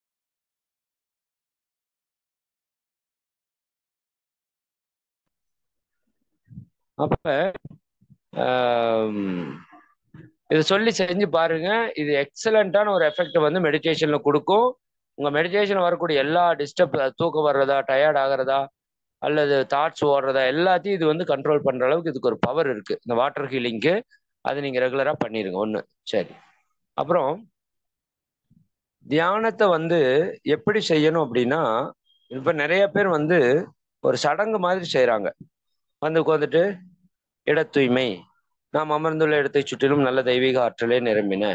அப்ப ஆம், இதை சொல்லி செஞ்சு பாருங்க இது எக்ஸலண்டான ஒரு எஃபெக்ட் வந்து மெடிடேஷன்ல கொடுக்கும் உங்க மெடிடேஷன் வரக்கூடிய எல்லா டிஸ்டர்ப் தூக்கம் வர்றதா டயர்ட் ஆகுறதா அல்லது தாட்ஸ் ஓடுறதா எல்லாத்தையும் இது வந்து கண்ட்ரோல் பண்ற அளவுக்கு இதுக்கு ஒரு பவர் இருக்கு இந்த வாட்டர் ஹீலிங்க்கு அது நீங்க ரெகுலரா பண்ணிருங்க ஒண்ணு சரி அப்புறம் தியானத்தை வந்து எப்படி செய்யணும் அப்படின்னா இப்ப நிறைய பேர் வந்து ஒரு சடங்கு மாதிரி செய்றாங்க வந்து உட்காந்துட்டு இட தூய்மை நாம் அமர்ந்துள்ள இடத்தை சுற்றிலும் நல்ல தெய்வீக ஆற்றலே நிரம்பின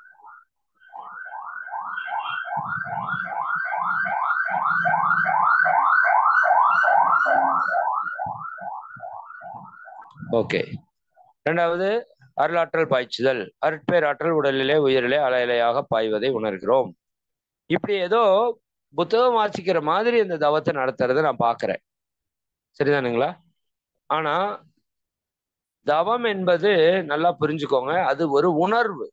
ஓகே இரண்டாவது அருளாற்றல் பாய்ச்சுதல் அருட்பேர் ஆற்றல் உடலிலே உயிரிலே அலையலையாக பாய்வதை உணர்கிறோம் இப்படி ஏதோ புத்தகம் வாசிக்கிற மாதிரி இந்த தவத்தை நடத்துறதை நான் பார்க்கிறேன் சரிதானுங்களா ஆனா தவம் என்பது நல்லா புரிஞ்சுக்கோங்க அது ஒரு உணர்வு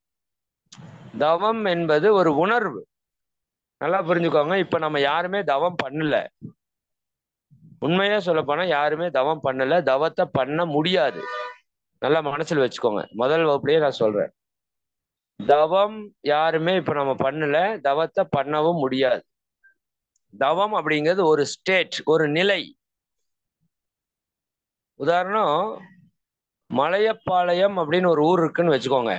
தவம் என்பது ஒரு உணர்வு நல்லா புரிஞ்சுக்கோங்க இப்ப நம்ம யாருமே தவம் பண்ணல உண்மையா சொல்ல போனா யாருமே தவம் பண்ணல தவத்தை பண்ண முடியாது நல்லா மனசுல வச்சுக்கோங்க முதல் வகுப்புலயே நான் சொல்றேன் தவம் யாருமே இப்ப நம்ம பண்ணல தவத்தை பண்ணவும் முடியாது தவம் அப்படிங்கிறது ஒரு ஸ்டேட் ஒரு நிலை உதாரணம் மலையப்பாளையம் அப்படின்னு ஒரு ஊர் இருக்குன்னு வச்சுக்கோங்க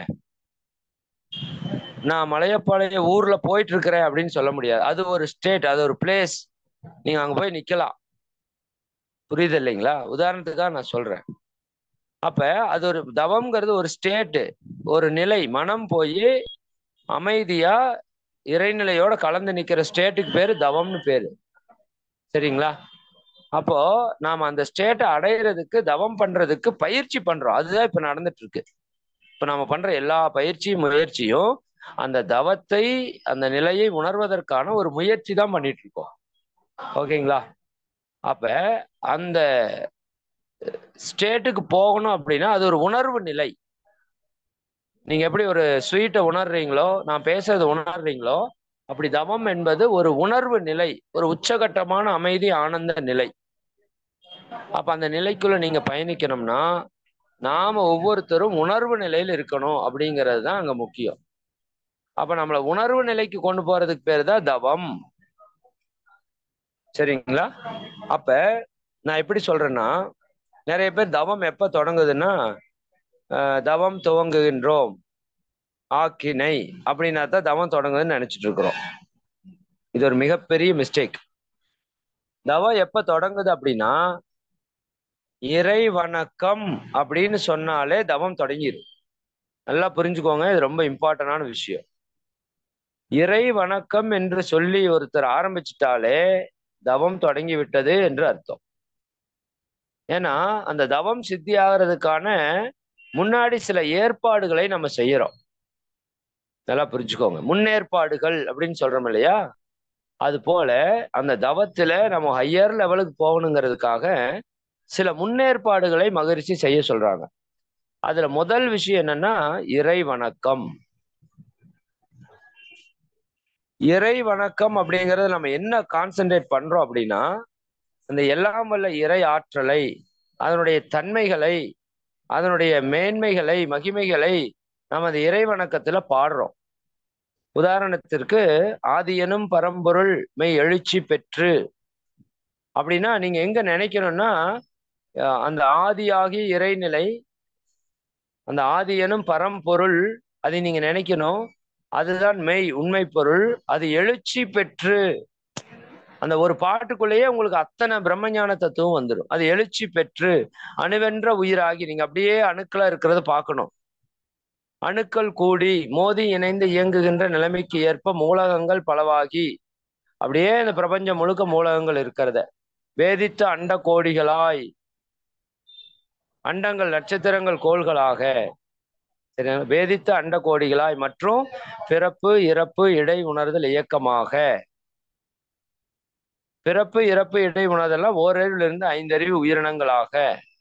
நான் மலையப்பாளையம் ஊர்ல போயிட்டு இருக்கிறேன் அப்படின்னு சொல்ல முடியாது அது ஒரு ஸ்டேட் அது ஒரு பிளேஸ் நீங்க அங்க போய் நிக்கலாம் புரியுது இல்லைங்களா உதாரணத்துக்காக நான் சொல்றேன் அப்ப அது ஒரு தவம்ங்கிறது ஒரு ஸ்டேட்டு ஒரு நிலை மனம் போய் அமைதியா இறைநிலையோட கலந்து நிக்கிற ஸ்டேட்டுக்கு பேரு தவம்னு பேரு சரிங்களா அப்போ நாம அந்த ஸ்டேட்டை அடையிறதுக்கு தவம் பண்றதுக்கு பயிற்சி பண்றோம் அதுதான் இப்ப நடந்துட்டு இருக்கு இப்ப நாம பண்ற எல்லா பயிற்சியும் முயற்சியும் அந்த தவத்தை அந்த நிலையை உணர்வதற்கான ஒரு முயற்சி தான் பண்ணிட்டு இருக்கோம் ஓகேங்களா அப்ப அந்த ஸ்டேட்டுக்கு போகணும் அப்படின்னா அது ஒரு உணர்வு நிலை நீங்க எப்படி ஒரு ஸ்வீட்டை உணர்றீங்களோ நான் பேசுறது உணர்றீங்களோ அப்படி தவம் என்பது ஒரு உணர்வு நிலை ஒரு உச்சகட்டமான அமைதி ஆனந்த நிலை அப்ப அந்த நிலைக்குள்ள நீங்க பயணிக்கணும்னா நாம ஒவ்வொருத்தரும் உணர்வு நிலையில இருக்கணும் அப்படிங்கிறது தான் அங்க முக்கியம் அப்ப நம்மள உணர்வு நிலைக்கு கொண்டு போறதுக்கு பேரு தான் தவம் சரிங்களா அப்ப நான் எப்படி சொல்றேன்னா நிறைய பேர் தவம் எப்ப தொடங்குதுன்னா அஹ், தவம் துவங்குகின்றோம் ஆக்கினை அப்படின்னா தான் தவம் தொடங்குதுன்னு நினைச்சிட்டு இருக்கிறோம் இது ஒரு மிகப்பெரிய மிஸ்டேக் தவம் எப்ப தொடங்குது அப்படின்னா இறை வணக்கம் அப்படின்னு சொன்னாலே தவம் தொடங்கிடும் நல்லா புரிஞ்சுக்கோங்க இது ரொம்ப இம்பார்ட்டன்டான விஷயம் இறை வணக்கம் என்று சொல்லி ஒருத்தர் ஆரம்பிச்சிட்டாலே தவம் தொடங்கி விட்டது என்று அர்த்தம் ஏன்னா அந்த தவம் சித்தி ஆகிறதுக்கான முன்னாடி சில ஏற்பாடுகளை நம்ம செய்யறோம் நல்லா புரிஞ்சுக்கோங்க முன்னேற்பாடுகள் அப்படின்னு சொல்றோம் இல்லையா அது போல அந்த தவத்துல நம்ம ஹையர் லெவலுக்கு போகணுங்கிறதுக்காக சில முன்னேற்பாடுகளை மகிழ்ச்சி செய்ய சொல்றாங்க அதுல முதல் விஷயம் என்னன்னா இறை வணக்கம் இறை வணக்கம் அப்படிங்கறது நம்ம என்ன கான்சென்ட்ரேட் பண்றோம் அப்படின்னா அந்த எல்லாம் வல்ல இறை ஆற்றலை அதனுடைய தன்மைகளை அதனுடைய மேன்மைகளை மகிமைகளை நம்ம அந்த இறை வணக்கத்துல பாடுறோம் உதாரணத்திற்கு ஆதியனும் பரம்பொருள் மெய் எழுச்சி பெற்று அப்படின்னா நீங்க எங்க நினைக்கணும்னா அஹ் அந்த ஆதியாகி இறைநிலை அந்த ஆதியனும் பரம்பொருள் அதை நீங்க நினைக்கணும் அதுதான் மெய் உண்மை பொருள் அது எழுச்சி பெற்று அந்த ஒரு பாட்டுக்குள்ளேயே உங்களுக்கு அத்தனை பிரம்மஞான தத்துவம் வந்துடும் அது எழுச்சி பெற்று அணுவென்ற உயிராகி நீங்க அப்படியே அணுக்களா இருக்கிறத பார்க்கணும் அணுக்கள் கூடி மோதி இணைந்து இயங்குகின்ற நிலைமைக்கு ஏற்ப மூலகங்கள் பலவாகி அப்படியே இந்த பிரபஞ்சம் முழுக்க மூலகங்கள் இருக்கிறத வேதித்த அண்ட கோடிகளாய் அண்டங்கள் நட்சத்திரங்கள் கோள்களாக சரியா வேதித்த அண்ட கோடிகளாய் மற்றும் பிறப்பு இறப்பு இடை உணர்தல் இயக்கமாக பிறப்பு இறப்பு இடை உணர்தெல்லாம் ஓரறிவிலிருந்து ஐந்தறிவு உயிரினங்களாக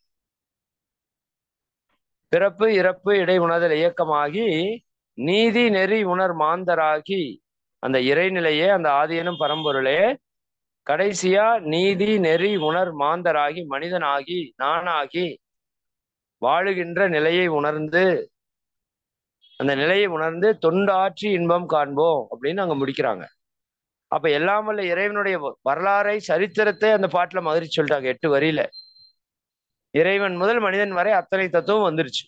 பிறப்பு இறப்பு இடை உணர்தல் இயக்கமாகி நீதி நெறி உணர் மாந்தராகி அந்த இறைநிலையே அந்த ஆதியனும் பரம்பொருளே கடைசியா நீதி நெறி உணர் மாந்தராகி மனிதனாகி நானாகி வாழுகின்ற நிலையை உணர்ந்து அந்த நிலையை உணர்ந்து தொண்டாற்றி இன்பம் காண்போம் அப்படின்னு அங்க முடிக்கிறாங்க அப்ப எல்லாம் வல்ல இறைவனுடைய வரலாறை சரித்திரத்தை அந்த பாட்டுல மகிழ்ச்சி சொல்லிட்டாங்க எட்டு வரியில இறைவன் முதல் மனிதன் வரை அத்தனை தத்துவம் வந்துருச்சு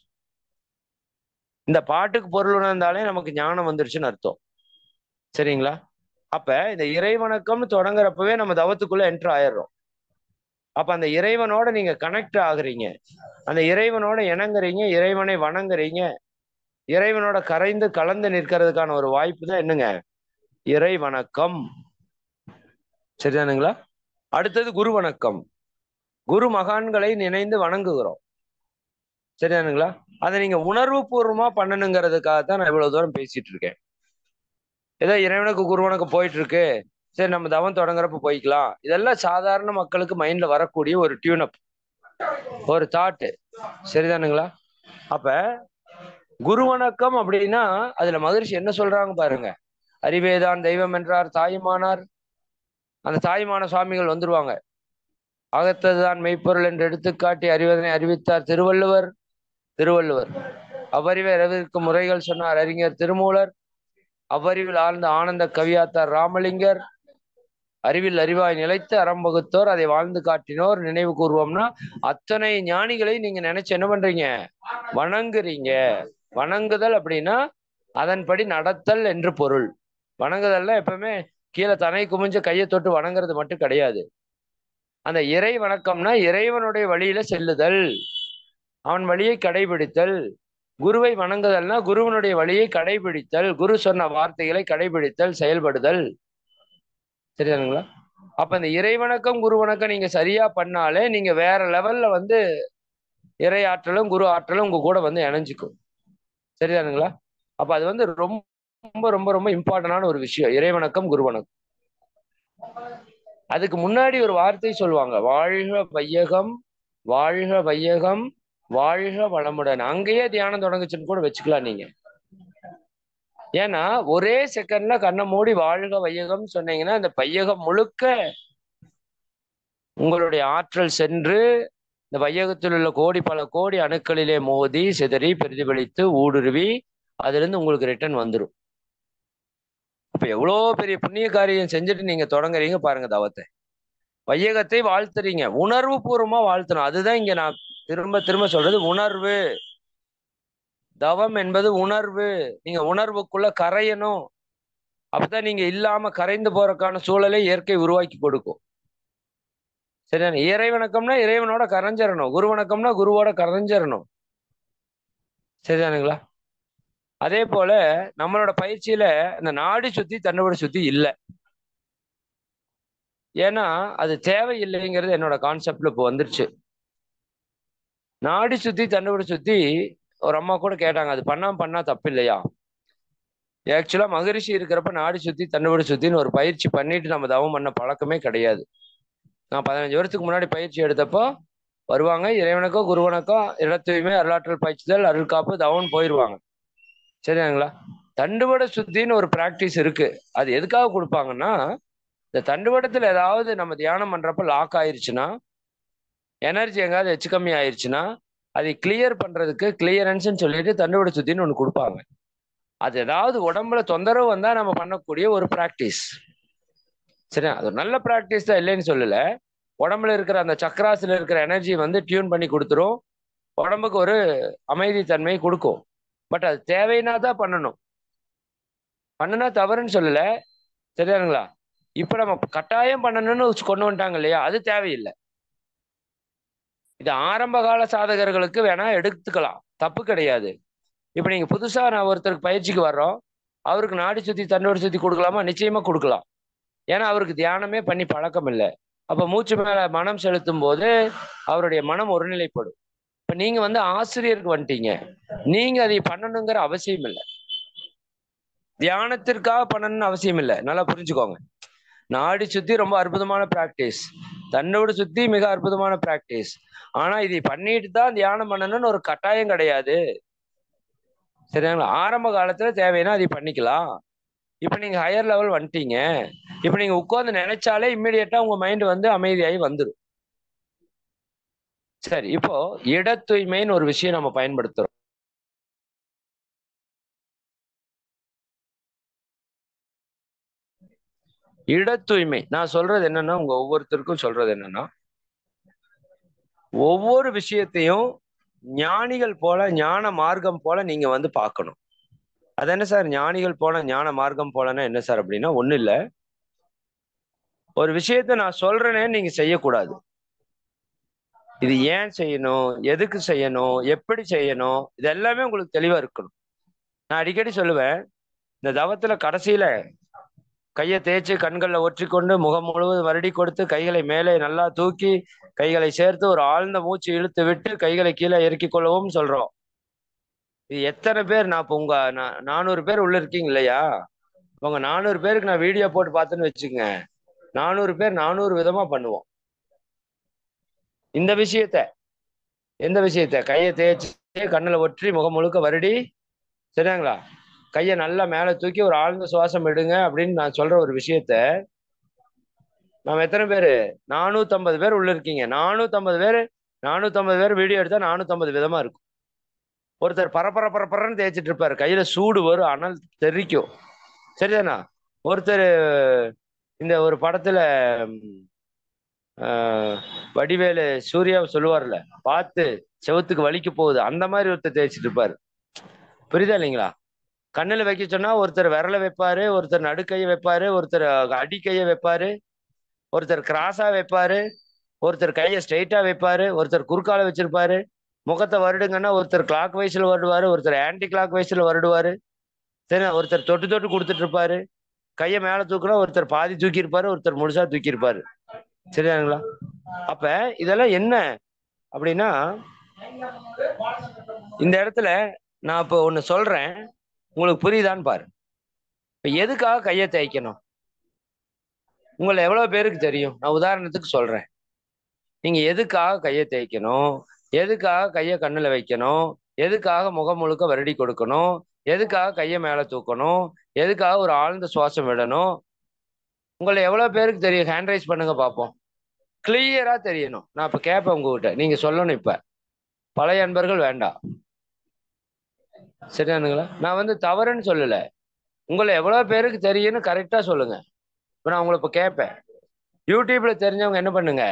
இந்த பாட்டுக்கு பொருள் உணர்ந்தாலே நமக்கு ஞானம் வந்துருச்சுன்னு அர்த்தம் சரிங்களா அப்ப இந்த இறைவணக்கம்னு தொடங்குறப்பவே நம்ம தவத்துக்குள்ள என்ட்ரு ஆயிடுறோம் அப்ப அந்த இறைவனோட நீங்க கனெக்ட் ஆகுறீங்க அந்த இறைவனோட இணங்குறீங்க இறைவனை வணங்குறீங்க இறைவனோட கரைந்து கலந்து நிற்கிறதுக்கான ஒரு வாய்ப்பு தான் என்னங்க இறை வணக்கம் சரிதானுங்களா அடுத்தது குரு வணக்கம் குரு மகான்களை நினைந்து வணங்குகிறோம் சரிதானுங்களா அதை நீங்க உணர்வு பூர்வமா பண்ணணுங்கிறதுக்காக தான் நான் இவ்வளவு தூரம் பேசிட்டு இருக்கேன் ஏதோ இறைவனுக்கு குரு வணக்கம் போயிட்டு இருக்கு சரி நம்ம தவம் தொடங்குறப்ப போய்க்கலாம் இதெல்லாம் சாதாரண மக்களுக்கு மைண்ட்ல வரக்கூடிய ஒரு டியூனப் ஒரு தாட்டு சரிதானுங்களா அப்ப குரு வணக்கம் அப்படின்னா அதுல மகிழ்ச்சி என்ன சொல்றாங்க பாருங்க அறிவேதான் தெய்வம் என்றார் தாயுமானார் அந்த தாயுமான சுவாமிகள் வந்துருவாங்க அகத்ததுதான் மெய்ப்பொருள் என்று எடுத்துக்காட்டி அறிவதனை அறிவித்தார் திருவள்ளுவர் திருவள்ளுவர் அவ்வறிவை அறிவிற்கு முறைகள் சொன்னார் அறிஞர் திருமூலர் அவ்வறிவில் ஆழ்ந்த ஆனந்த கவியாத்தார் ராமலிங்கர் அறிவில் அறிவாய் நிலைத்து அறம்பகுத்தோர் அதை வாழ்ந்து காட்டினோர் நினைவு கூறுவோம்னா அத்தனை ஞானிகளை நீங்க நினைச்சு என்ன பண்றீங்க வணங்குறீங்க வணங்குதல் அப்படின்னா அதன்படி நடத்தல் என்று பொருள் வணங்குதல்ல எப்பவுமே கீழே தனை குமிஞ்ச கையை தொட்டு வணங்குறது மட்டும் கிடையாது அந்த இறை வணக்கம்னா இறைவனுடைய வழியில செல்லுதல் அவன் வழியை கடைபிடித்தல் குருவை வணங்குதல்னா குருவனுடைய வழியை கடைபிடித்தல் குரு சொன்ன வார்த்தைகளை கடைபிடித்தல் செயல்படுதல் சரிதானுங்களா அப்ப இந்த இறை வணக்கம் குரு வணக்கம் நீங்க சரியா பண்ணாலே நீங்க வேற லெவல்ல வந்து இறை ஆற்றலும் குரு ஆற்றலும் உங்க கூட வந்து இணைஞ்சுக்கும் சரிதானுங்களா அப்ப அது வந்து ரொம்ப ரொம்ப ரொம்ப ரொம்ப இம்பார்ட்டன்டான ஒரு விஷயம் இறை வணக்கம் குரு வணக்கம் அதுக்கு முன்னாடி ஒரு வார்த்தை சொல்லுவாங்க வாழ்க வையகம் வாழ்க வையகம் வாழ்க வளமுடன் அங்கேயே தியானம் தொடங்குச்சுன்னு கூட வச்சுக்கலாம் நீங்க ஏன்னா ஒரே செகண்ட்ல கண்ணை மூடி வாழ்க வையகம் சொன்னீங்கன்னா அந்த பையகம் முழுக்க உங்களுடைய ஆற்றல் சென்று இந்த வையகத்தில் உள்ள கோடி பல கோடி அணுக்களிலே மோதி சிதறி பிரதிபலித்து ஊடுருவி அதிலிருந்து உங்களுக்கு ரிட்டர்ன் வந்துடும் அப்ப எவ்வளோ பெரிய புண்ணிய காரியம் செஞ்சுட்டு நீங்க தொடங்குறீங்க பாருங்க தவத்தை வையகத்தை வாழ்த்துறீங்க உணர்வு பூர்வமா வாழ்த்தணும் அதுதான் இங்க நான் திரும்ப திரும்ப சொல்றது உணர்வு தவம் என்பது உணர்வு நீங்க உணர்வுக்குள்ள கரையணும் அப்பதான் நீங்க இல்லாம கரைந்து போறதுக்கான சூழலை இயற்கை உருவாக்கி கொடுக்கும் சரியான இறை வணக்கம்னா இறைவனோட கரைஞ்சிடணும் குரு வணக்கம்னா குருவோட கரைஞ்சிடணும் சரிதானுங்களா அதே போல நம்மளோட பயிற்சியில இந்த நாடி சுத்தி தன்னுபடி சுத்தி இல்லை ஏன்னா அது தேவையில்லைங்கிறது என்னோட கான்செப்ட்ல இப்போ வந்துருச்சு நாடி சுத்தி தன்னுபடி சுத்தி ஒரு அம்மா கூட கேட்டாங்க அது பண்ணாம பண்ணா தப்பு இல்லையா ஆக்சுவலா மகரிஷி இருக்கிறப்ப நாடி சுத்தி தன்னுபடி சுத்தின்னு ஒரு பயிற்சி பண்ணிட்டு நம்ம தவம் பண்ண பழக்கமே கிடையாது நான் பதினஞ்சு வருஷத்துக்கு முன்னாடி பயிற்சி எடுத்தப்போ வருவாங்க இறைவனுக்கோ குருவனுக்கோ இடத்தூய்மை அருளாற்றல் பயிற்சிதல் அருள் காப்பு தவன் போயிடுவாங்க சரிங்களா தண்டுவட சுத்தின்னு ஒரு பிராக்டிஸ் இருக்கு அது எதுக்காக கொடுப்பாங்கன்னா இந்த தண்டுவடத்துல ஏதாவது நம்ம தியானம் பண்றப்ப லாக் ஆயிருச்சுன்னா எனர்ஜி எங்காவது எச்சு கம்மி ஆயிருச்சுன்னா அதை கிளியர் பண்றதுக்கு கிளியரன்ஸ்னு சொல்லிட்டு தண்டுவட சுத்தின்னு ஒன்று கொடுப்பாங்க அது ஏதாவது உடம்புல தொந்தரவு வந்தா நம்ம பண்ணக்கூடிய ஒரு பிராக்டிஸ் சரியா அது ஒரு நல்ல பிராக்டிஸ் தான் இல்லைன்னு சொல்லல உடம்புல இருக்கிற அந்த சக்கராசில் இருக்கிற எனர்ஜி வந்து டியூன் பண்ணி கொடுத்துரும் உடம்புக்கு ஒரு அமைதி தன்மை கொடுக்கும் பட் அது தேவைன்னா தான் பண்ணணும் பண்ணுனா தவறுன்னு சொல்லல சரியானுங்களா இப்ப நம்ம கட்டாயம் பண்ணணும்னு கொண்டு வந்துட்டாங்க இல்லையா அது தேவையில்லை இது ஆரம்ப கால சாதகர்களுக்கு வேணா எடுத்துக்கலாம் தப்பு கிடையாது இப்ப நீங்க புதுசா நான் ஒருத்தருக்கு பயிற்சிக்கு வர்றோம் அவருக்கு நாடி சுத்தி தன்னோடு சுத்தி கொடுக்கலாமா நிச்சயமா கொடுக்கலாம் ஏன்னா அவருக்கு தியானமே பண்ணி பழக்கம் இல்லை அப்ப மூச்சு மேல மனம் செலுத்தும் போது அவருடைய மனம் ஒருநிலைப்படும் இப்ப நீங்க வந்து ஆசிரியருக்கு வந்துட்டீங்க நீங்க அதை பண்ணணுங்கிற அவசியம் இல்லை தியானத்திற்காக பண்ணணும்னு அவசியம் இல்லை நல்லா புரிஞ்சுக்கோங்க நாடி சுத்தி ரொம்ப அற்புதமான பிராக்டிஸ் தன்னோடு சுத்தி மிக அற்புதமான பிராக்டிஸ் ஆனா இதை பண்ணிட்டு தான் தியானம் பண்ணணும்னு ஒரு கட்டாயம் கிடையாது சரிங்களா ஆரம்ப காலத்துல தேவைன்னா அதை பண்ணிக்கலாம் இப்ப நீங்க ஹையர் லெவல் வந்துட்டீங்க இப்ப நீங்க உட்கார்ந்து நினைச்சாலே இம்மிடியட்டா உங்க மைண்ட் வந்து அமைதியாகி வந்துடும் சரி இப்போ இட தூய்மைன்னு ஒரு விஷயம் நம்ம பயன்படுத்துறோம் இட தூய்மை நான் சொல்றது என்னன்னா உங்க ஒவ்வொருத்தருக்கும் சொல்றது என்னன்னா ஒவ்வொரு விஷயத்தையும் ஞானிகள் போல ஞான மார்க்கம் போல நீங்க வந்து பார்க்கணும் அது என்ன சார் ஞானிகள் போல ஞான மார்க்கம் போலன்னா என்ன சார் அப்படின்னா ஒண்ணு இல்ல ஒரு விஷயத்த நான் சொல்றேனே நீங்க செய்யக்கூடாது இது ஏன் செய்யணும் எதுக்கு செய்யணும் எப்படி செய்யணும் இது எல்லாமே உங்களுக்கு தெளிவா இருக்கணும் நான் அடிக்கடி சொல்லுவேன் இந்த தவத்துல கடைசியில கையை தேய்ச்சி கண்களில் ஒற்றிக்கொண்டு முகம் முழுவதும் வருடி கொடுத்து கைகளை மேலே நல்லா தூக்கி கைகளை சேர்த்து ஒரு ஆழ்ந்த மூச்சு இழுத்து விட்டு கைகளை கீழே இறக்கி கொள்ளவும் சொல்றோம் இது எத்தனை பேர் நான் இப்போ உங்க நானூறு பேர் உள்ள இருக்கீங்க இல்லையா உங்க நானூறு பேருக்கு நான் வீடியோ போட்டு பார்த்தேன்னு வச்சுக்கோங்க நானூறு பேர் நானூறு விதமா பண்ணுவோம் இந்த விஷயத்த எந்த விஷயத்த கையை தேய்ச்சி கண்ணில் ஒற்றி முகம் முழுக்க வருடி சரிங்களா கையை நல்லா மேலே தூக்கி ஒரு ஆழ்ந்த சுவாசம் எடுங்க அப்படின்னு நான் சொல்ற ஒரு விஷயத்த நம்ம எத்தனை பேர் நானூத்தம்பது பேர் உள்ள இருக்கீங்க நானூத்தம்பது பேர் நானூத்தம்பது பேர் வீடியோ எடுத்தா நானூத்தம்பது விதமா இருக்கும் ஒருத்தர் பரப்பர பரப்பரன்னு தேய்ச்சிட்டு இருப்பாரு கையில சூடு வரும் அனல் தெரிக்கும் சரிதானா ஒருத்தர் இந்த ஒரு படத்துல வடிவேலு சூர்யா சொல்லுவார்ல பார்த்து செவத்துக்கு வலிக்கு போகுது அந்த மாதிரி ஒருத்தர் தேய்ச்சிட்டு இருப்பாரு புரியுதா இல்லைங்களா கண்ணில் வைக்க சொன்னா ஒருத்தர் விரலை வைப்பாரு ஒருத்தர் நடுக்கையை வைப்பாரு ஒருத்தர் அடிக்கையை வைப்பாரு ஒருத்தர் கிராஸா வைப்பாரு ஒருத்தர் கையை ஸ்ட்ரைட்டா வைப்பாரு ஒருத்தர் குறுக்கால வச்சிருப்பாரு முகத்தை வருடுங்கன்னா ஒருத்தர் கிளாக் வைஸ்ல வருடுவாரு ஒருத்தர் ஆன்டி கிளாக் வைஸ்ல வருடுவாரு சரி ஒருத்தர் தொட்டு தொட்டு கொடுத்துட்டு இருப்பாரு கையை மேல தூக்குனா ஒருத்தர் பாதி தூக்கி இருப்பாரு ஒருத்தர் முழுசா தூக்கி இருப்பாரு சரியாங்களா அப்ப இதெல்லாம் என்ன அப்படின்னா இந்த இடத்துல நான் இப்போ ஒன்னு சொல்றேன் உங்களுக்கு புரியுதான்னு பாரு இப்ப எதுக்காக கையை தேய்க்கணும் உங்களை எவ்வளவு பேருக்கு தெரியும் நான் உதாரணத்துக்கு சொல்றேன் நீங்க எதுக்காக கையை தேய்க்கணும் எதுக்காக கையை கண்ணுல வைக்கணும் எதுக்காக முகம் முழுக்க வருடி கொடுக்கணும் எதுக்காக கையை மேல தூக்கணும் எதுக்காக ஒரு ஆழ்ந்த சுவாசம் விடணும் உங்களை எவ்வளவு பேருக்கு தெரியும் ஹேண்ட் ரைஸ் பண்ணுங்க பார்ப்போம் கிளியரா தெரியணும் நான் இப்ப கேட்பேன் உங்ககிட்ட நீங்க சொல்லணும் இப்ப பழைய அன்பர்கள் வேண்டாம் சரியானுங்களா நான் வந்து தவறுன்னு சொல்லல உங்களை எவ்வளவு பேருக்கு தெரியும்னு கரெக்டா சொல்லுங்க இப்ப நான் உங்களை இப்ப கேட்பேன் யூடியூப்ல தெரிஞ்சவங்க என்ன பண்ணுங்க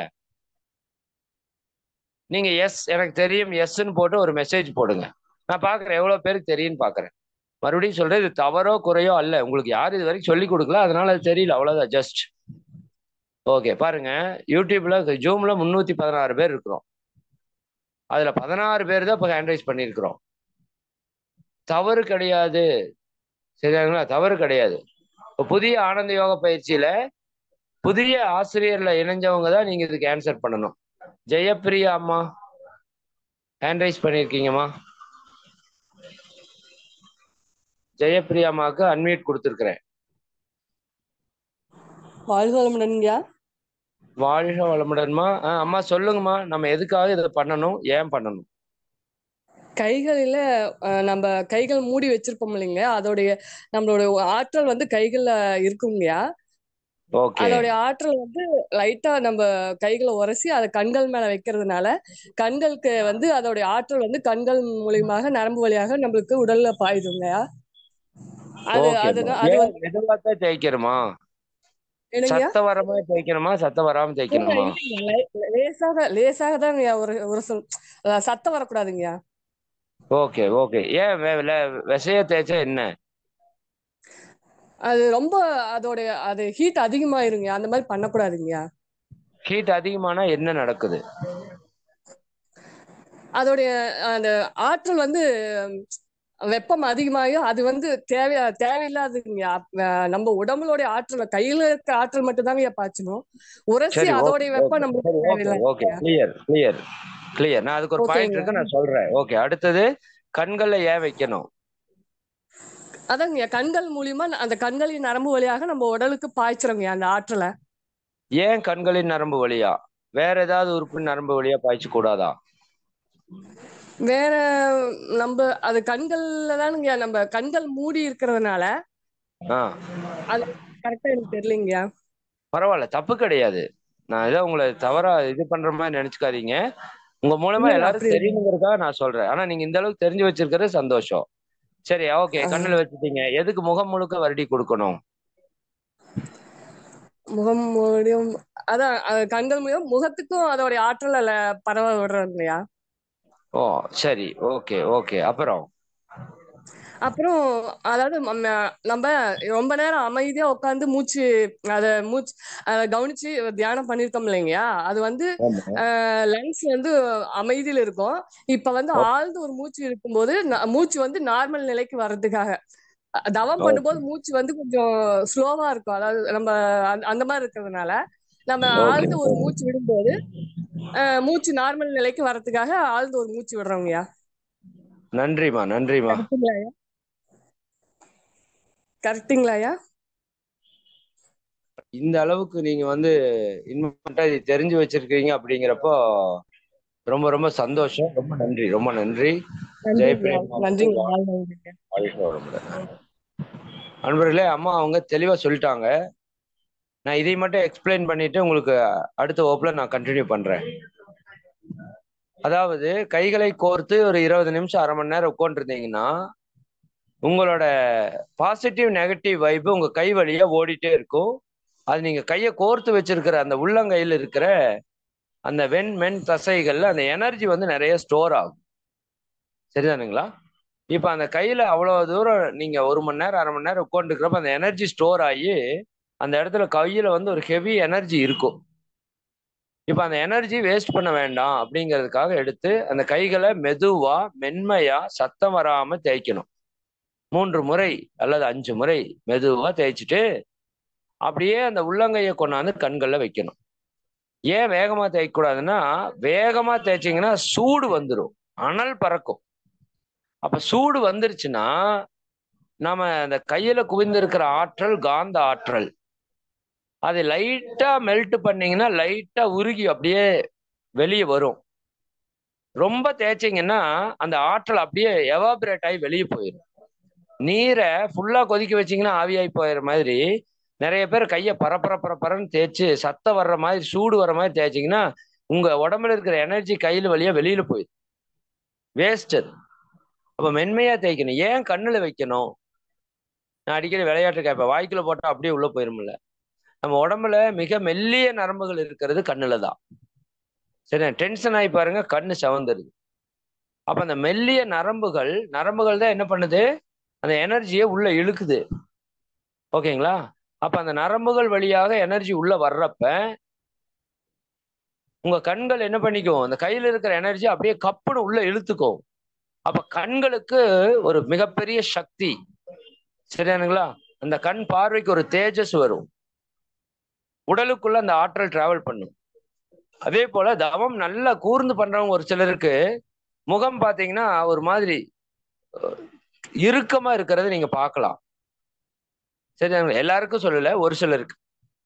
நீங்க எஸ் எனக்கு தெரியும் எஸ்ன்னு போட்டு ஒரு மெசேஜ் போடுங்க நான் பாக்குறேன் எவ்வளவு பேருக்கு தெரியும்னு பாக்குறேன் மறுபடியும் சொல்றேன் இது தவறோ குறையோ அல்ல உங்களுக்கு யார் இது வரைக்கும் சொல்லி கொடுக்கல அதனால அது தெரியல அவ்வளவுதான் ஜஸ்ட் ஓகே பாருங்க யூடியூப்ல ஜூம்ல முன்னூத்தி பதினாறு பேர் இருக்கிறோம் அதுல பதினாறு பேர் தான் இப்போ ஹேண்ட்ரைஸ் பண்ணியிருக்கிறோம் தவறு கிடையாது சரியாங்களா தவறு கிடையாது இப்போ புதிய ஆனந்த யோக பயிற்சியில புதிய ஆசிரியர்ல இணைஞ்சவங்க தான் நீங்க இதுக்கு ஆன்சர் பண்ணணும் ஜெயப்பிரியா அம்மா ஹேண்ட் ரைஸ் பண்ணியிருக்கீங்கம்மா ஜெயப்பிரியா அம்மாவுக்கு அன்மியூட் கொடுத்துருக்குறேன் வாழ்க வளமுடன்யா வாழ்க வளமுடன்மா ஆ, அம்மா சொல்லுங்கம்மா நம்ம எதுக்காக இதை பண்ணணும் ஏன் பண்ணணும் கைகளில அஹ், நம்ம கைகள் மூடி வச்சிருப்போம் இல்லைங்க அதோடைய நம்மளோட ஆற்றல் வந்து கைகள்ல இருக்குங்கய்யா ஓகே அதோடைய ஆற்றல் வந்து லைட்டா நம்ம கைகளை உரசி அதை கண்கள் மேல வைக்கிறதுனால கண்களுக்கு வந்து அதோடைய ஆற்றல் வந்து கண்கள் மூலியமாக நரம்பு வழியாக நம்மளுக்கு உடல்ல பாயுதுங்கய்யா அது ஓகே அதுதான் அது ஏன் வந்து மெதுவா தான் தேய்க்கணுமா என்னங்கய்யா சத்தம் வராம தேய்க்கணுமா சத்தம் வராம இல்ல, தேய்க்கணுமா இல்லைங்க. லே- லேசாக லேசாக தாங்கய்யா ஒரு ஒரு சொல் அஹ், சத்தம் வரக்கூடாதுங்கய்யா ஓகே ஓகே ஏன் வே- வே- விசைய தேய்ச்சா என்ன அது ரொம்ப அதோடைய அது ஹீட் அதிகமாயிருங்க அந்த மாதிரி பண்ணக்கூடாதுங்கய்யா ஹீட் அதிகமானா என்ன நடக்குது அதோடைய அந்த ஆற்றல் வந்து ம், வெப்பம் அதிகமாகி அது வந்து தேவை தேவையில்லாதுங்க அஹ் நம்ம உடம்புலோடைய ஆற்றல் கையில இருக்க ஆற்றல் மட்டும் தாங்க பாய்ச்சணும் உரசி சரி ஓகே அதோடைய வெப்பம் ஓகே நம்மளுக்கு சரி ஓகே தேவையில்லை ஓகே கிளியர் கிளியர் கிளியர் நான் அதுக்கு ஒரு பாயிண்ட் ஓகேங்க இருக்கு நான் சொல்றேன் ஓகே அடுத்தது கண்கள்ல ஏன் வைக்கணும் அதாங்க கண்கள் மூலியமா அந்த கண்களின் நரம்பு வழியாக நம்ம உடலுக்கு பாய்ச்சுறோங்க அந்த ஆற்றலை ஏன் கண்களின் நரம்பு வழியா வேற ஏதாவது உறுப்பின் நரம்பு வழியா பாய்ச்ச கூடாதா வேற நம்ம அது கண்கள்ல தானுங்க நம்ம கண்கள் மூடி இருக்கிறதுனால ஆ அது கரெக்டா எனக்கு தெரியலங்கய்யா பரவாயில்ல தப்பு கிடையாது நான் ஏதோ உங்களை தவறா இது பண்ற மாதிரி நினைச்சுக்காதீங்க உங்க மூலமா இல்ல எல்லாரும் அப்படி தெரியணுங்கிறதுக்காக நான் சொல்றேன் ஆனா நீங்க இந்த அளவுக்கு தெரிஞ்சு வச்சிருக்கிறது சந்தோஷம் சரி ஓகே ஆஹ் கண்ணுல வச்சுட்டீங்க எதுக்கு முகம் முழுக்க வருடி கொடுக்கணும் முகம் மூடியும் அதான் அது கண்கள் மூலியம் முகத்துக்கும் அதோடைய ஆற்றல் அதுல பரவ விடுறோம் இல்லையா ஓ சரி ஓகே ஓகே அப்புறம் அப்புறம் அதாவது நம்ம நம்ம ரொம்ப நேரம் அமைதியா உட்காந்து மூச்சு அத மூச்சு அத கவனிச்சு தியானம் பண்ணிருக்கோம் இல்லைங்கயா அது வந்து ஆமா லங்ஸ் வந்து அமைதியில இருக்கும் இப்ப வந்து ஓ- ஆழ்ந்து ஒரு மூச்சு இருக்கும்போது ந- மூச்சு வந்து நார்மல் நிலைக்கு வர்றதுக்காக அஹ் தவம் ஓகே பண்ணும்போது மூச்சு வந்து கொஞ்சம் ஸ்லோவா இருக்கும் அதாவது நம்ம அந்த அந்த மாதிரி இருக்கிறதுனால நம்ம ஓகே ஆழ்ந்து ஒரு மூச்சு விடும்போது அஹ் மூச்சு நார்மல் நிலைக்கு வர்றதுக்காக ஆழ்ந்து ஒரு மூச்சு விடுறோங்கய்யா நன்றிமா நன்றிமா கரெக்டுங்களாயா கரெக்டுங்களாயா இந்த அளவுக்கு நீங்க வந்து இன்வெர்ட்டா இது தெரிஞ்சு வச்சிருக்கீங்க அப்படிங்கிறப்போ ரொம்ப ரொம்ப சந்தோஷம் ரொம்ப நன்றி ரொம்ப நன்றி ஜெய் நன்றிங்கய்யா பிரேமா நன்றிங்க வாழ்க வளமுடன். வாழ்க வளமுடன். நண்பர்களே அம்மா அவங்க தெளிவா சொல்லிட்டாங்க நான் இதை மட்டும் எக்ஸ்பிளைன் பண்ணிட்டு உங்களுக்கு அடுத்த வகுப்புல நான் கண்டினியூ பண்றேன் அதாவது கைகளை கோர்த்து ஒரு இருபது நிமிஷம் அரை மணி நேரம் உட்காந்துருந்தீங்கன்னா உங்களோட பாசிட்டிவ் நெகட்டிவ் வைப்பு உங்க கை வழியா ஓடிட்டே இருக்கும் அது நீங்க கையை கோர்த்து வச்சிருக்கிற அந்த உள்ளங்கையில் இருக்கிற அந்த வெண் மென் தசைகள்ல அந்த எனர்ஜி வந்து நிறைய ஸ்டோர் ஆகும் சரிதானுங்களா இப்ப அந்த கையில அவ்வளவு தூரம் நீங்க ஒரு மணி நேரம் அரை மணி நேரம் உட்காந்துருக்கிறப்ப அந்த எனர்ஜி ஸ்டோர் ஆகி அந்த இடத்துல கையில வந்து ஒரு ஹெவி எனர்ஜி இருக்கும் இப்ப அந்த எனர்ஜி வேஸ்ட் பண்ண வேண்டாம் அப்படிங்கிறதுக்காக எடுத்து அந்த கைகளை மெதுவா மென்மையா சத்தம் வராம தேய்க்கணும் மூன்று முறை அல்லது அஞ்சு முறை மெதுவா தேய்ச்சிட்டு அப்படியே அந்த உள்ளங்கையை கொண்டாந்து கண்கள்ல வைக்கணும் ஏன் வேகமா தேய்க்க கூடாதுன்னா வேகமா தேய்ச்சிங்கன்னா சூடு வந்துடும் அனல் பறக்கும் அப்ப சூடு வந்துருச்சுன்னா நாம அந்த கையில குவிந்திருக்கிற ஆற்றல் காந்த ஆற்றல் அதை லைட்டா மெல்ட் பண்ணீங்கன்னா லைட்டா உருகி அப்படியே வெளியே வரும் ரொம்ப தேய்ச்சிங்கன்னா அந்த ஆற்றல் அப்படியே எவாபரேட் ஆகி வெளியே போயிடும் நீரை ஃபுல்லா கொதிக்க வச்சீங்கன்னா ஆவியாகி போயிடுற மாதிரி நிறைய பேர் கையை பரப்பர பரப்பரன்னு தேய்ச்சி சத்தம் வர்ற மாதிரி சூடு வர்ற மாதிரி தேய்ச்சிங்கன்னா உங்க உடம்புல இருக்கிற எனர்ஜி கையில் வழியா வெளியில போயிடும் வேஸ்ட் அது அப்ப மென்மையா தேய்க்கணும் ஏன் கண்ணுல வைக்கணும் நான் அடிக்கடி விளையாட்டு கேட்பேன் வாய்க்குள்ள போட்டா அப்படியே உள்ள போயிருமில்ல நம்ம உடம்புல மிக மெல்லிய நரம்புகள் இருக்கிறது கண்ணுல தான் சரி டென்ஷன் ஆகி பாருங்க கண்ணு செவந்துருது அப்ப அந்த மெல்லிய நரம்புகள் நரம்புகள் தான் என்ன பண்ணுது அந்த எனர்ஜியை உள்ள இழுக்குது ஓகேங்களா அப்ப அந்த நரம்புகள் வழியாக எனர்ஜி உள்ள வர்றப்ப உங்க கண்கள் என்ன பண்ணிக்கும் அந்த கையில இருக்கிற எனர்ஜி அப்படியே கப்புன்னு உள்ள இழுத்துக்கும் அப்ப கண்களுக்கு ஒரு மிகப்பெரிய சக்தி சரியானுங்களா அந்த கண் பார்வைக்கு ஒரு தேஜஸ் வரும் உடலுக்குள்ள அந்த ஆற்றல் டிராவல் பண்ணும் அதே போல தவம் நல்லா கூர்ந்து பண்றவங்க ஒரு சிலருக்கு முகம் பாத்தீங்கன்னா ஒரு மாதிரி அஹ், இறுக்கமா இருக்கிறத நீங்க பார்க்கலாம் சரியானுங்களா எல்லாருக்கும் சொல்லல ஒரு சிலருக்கு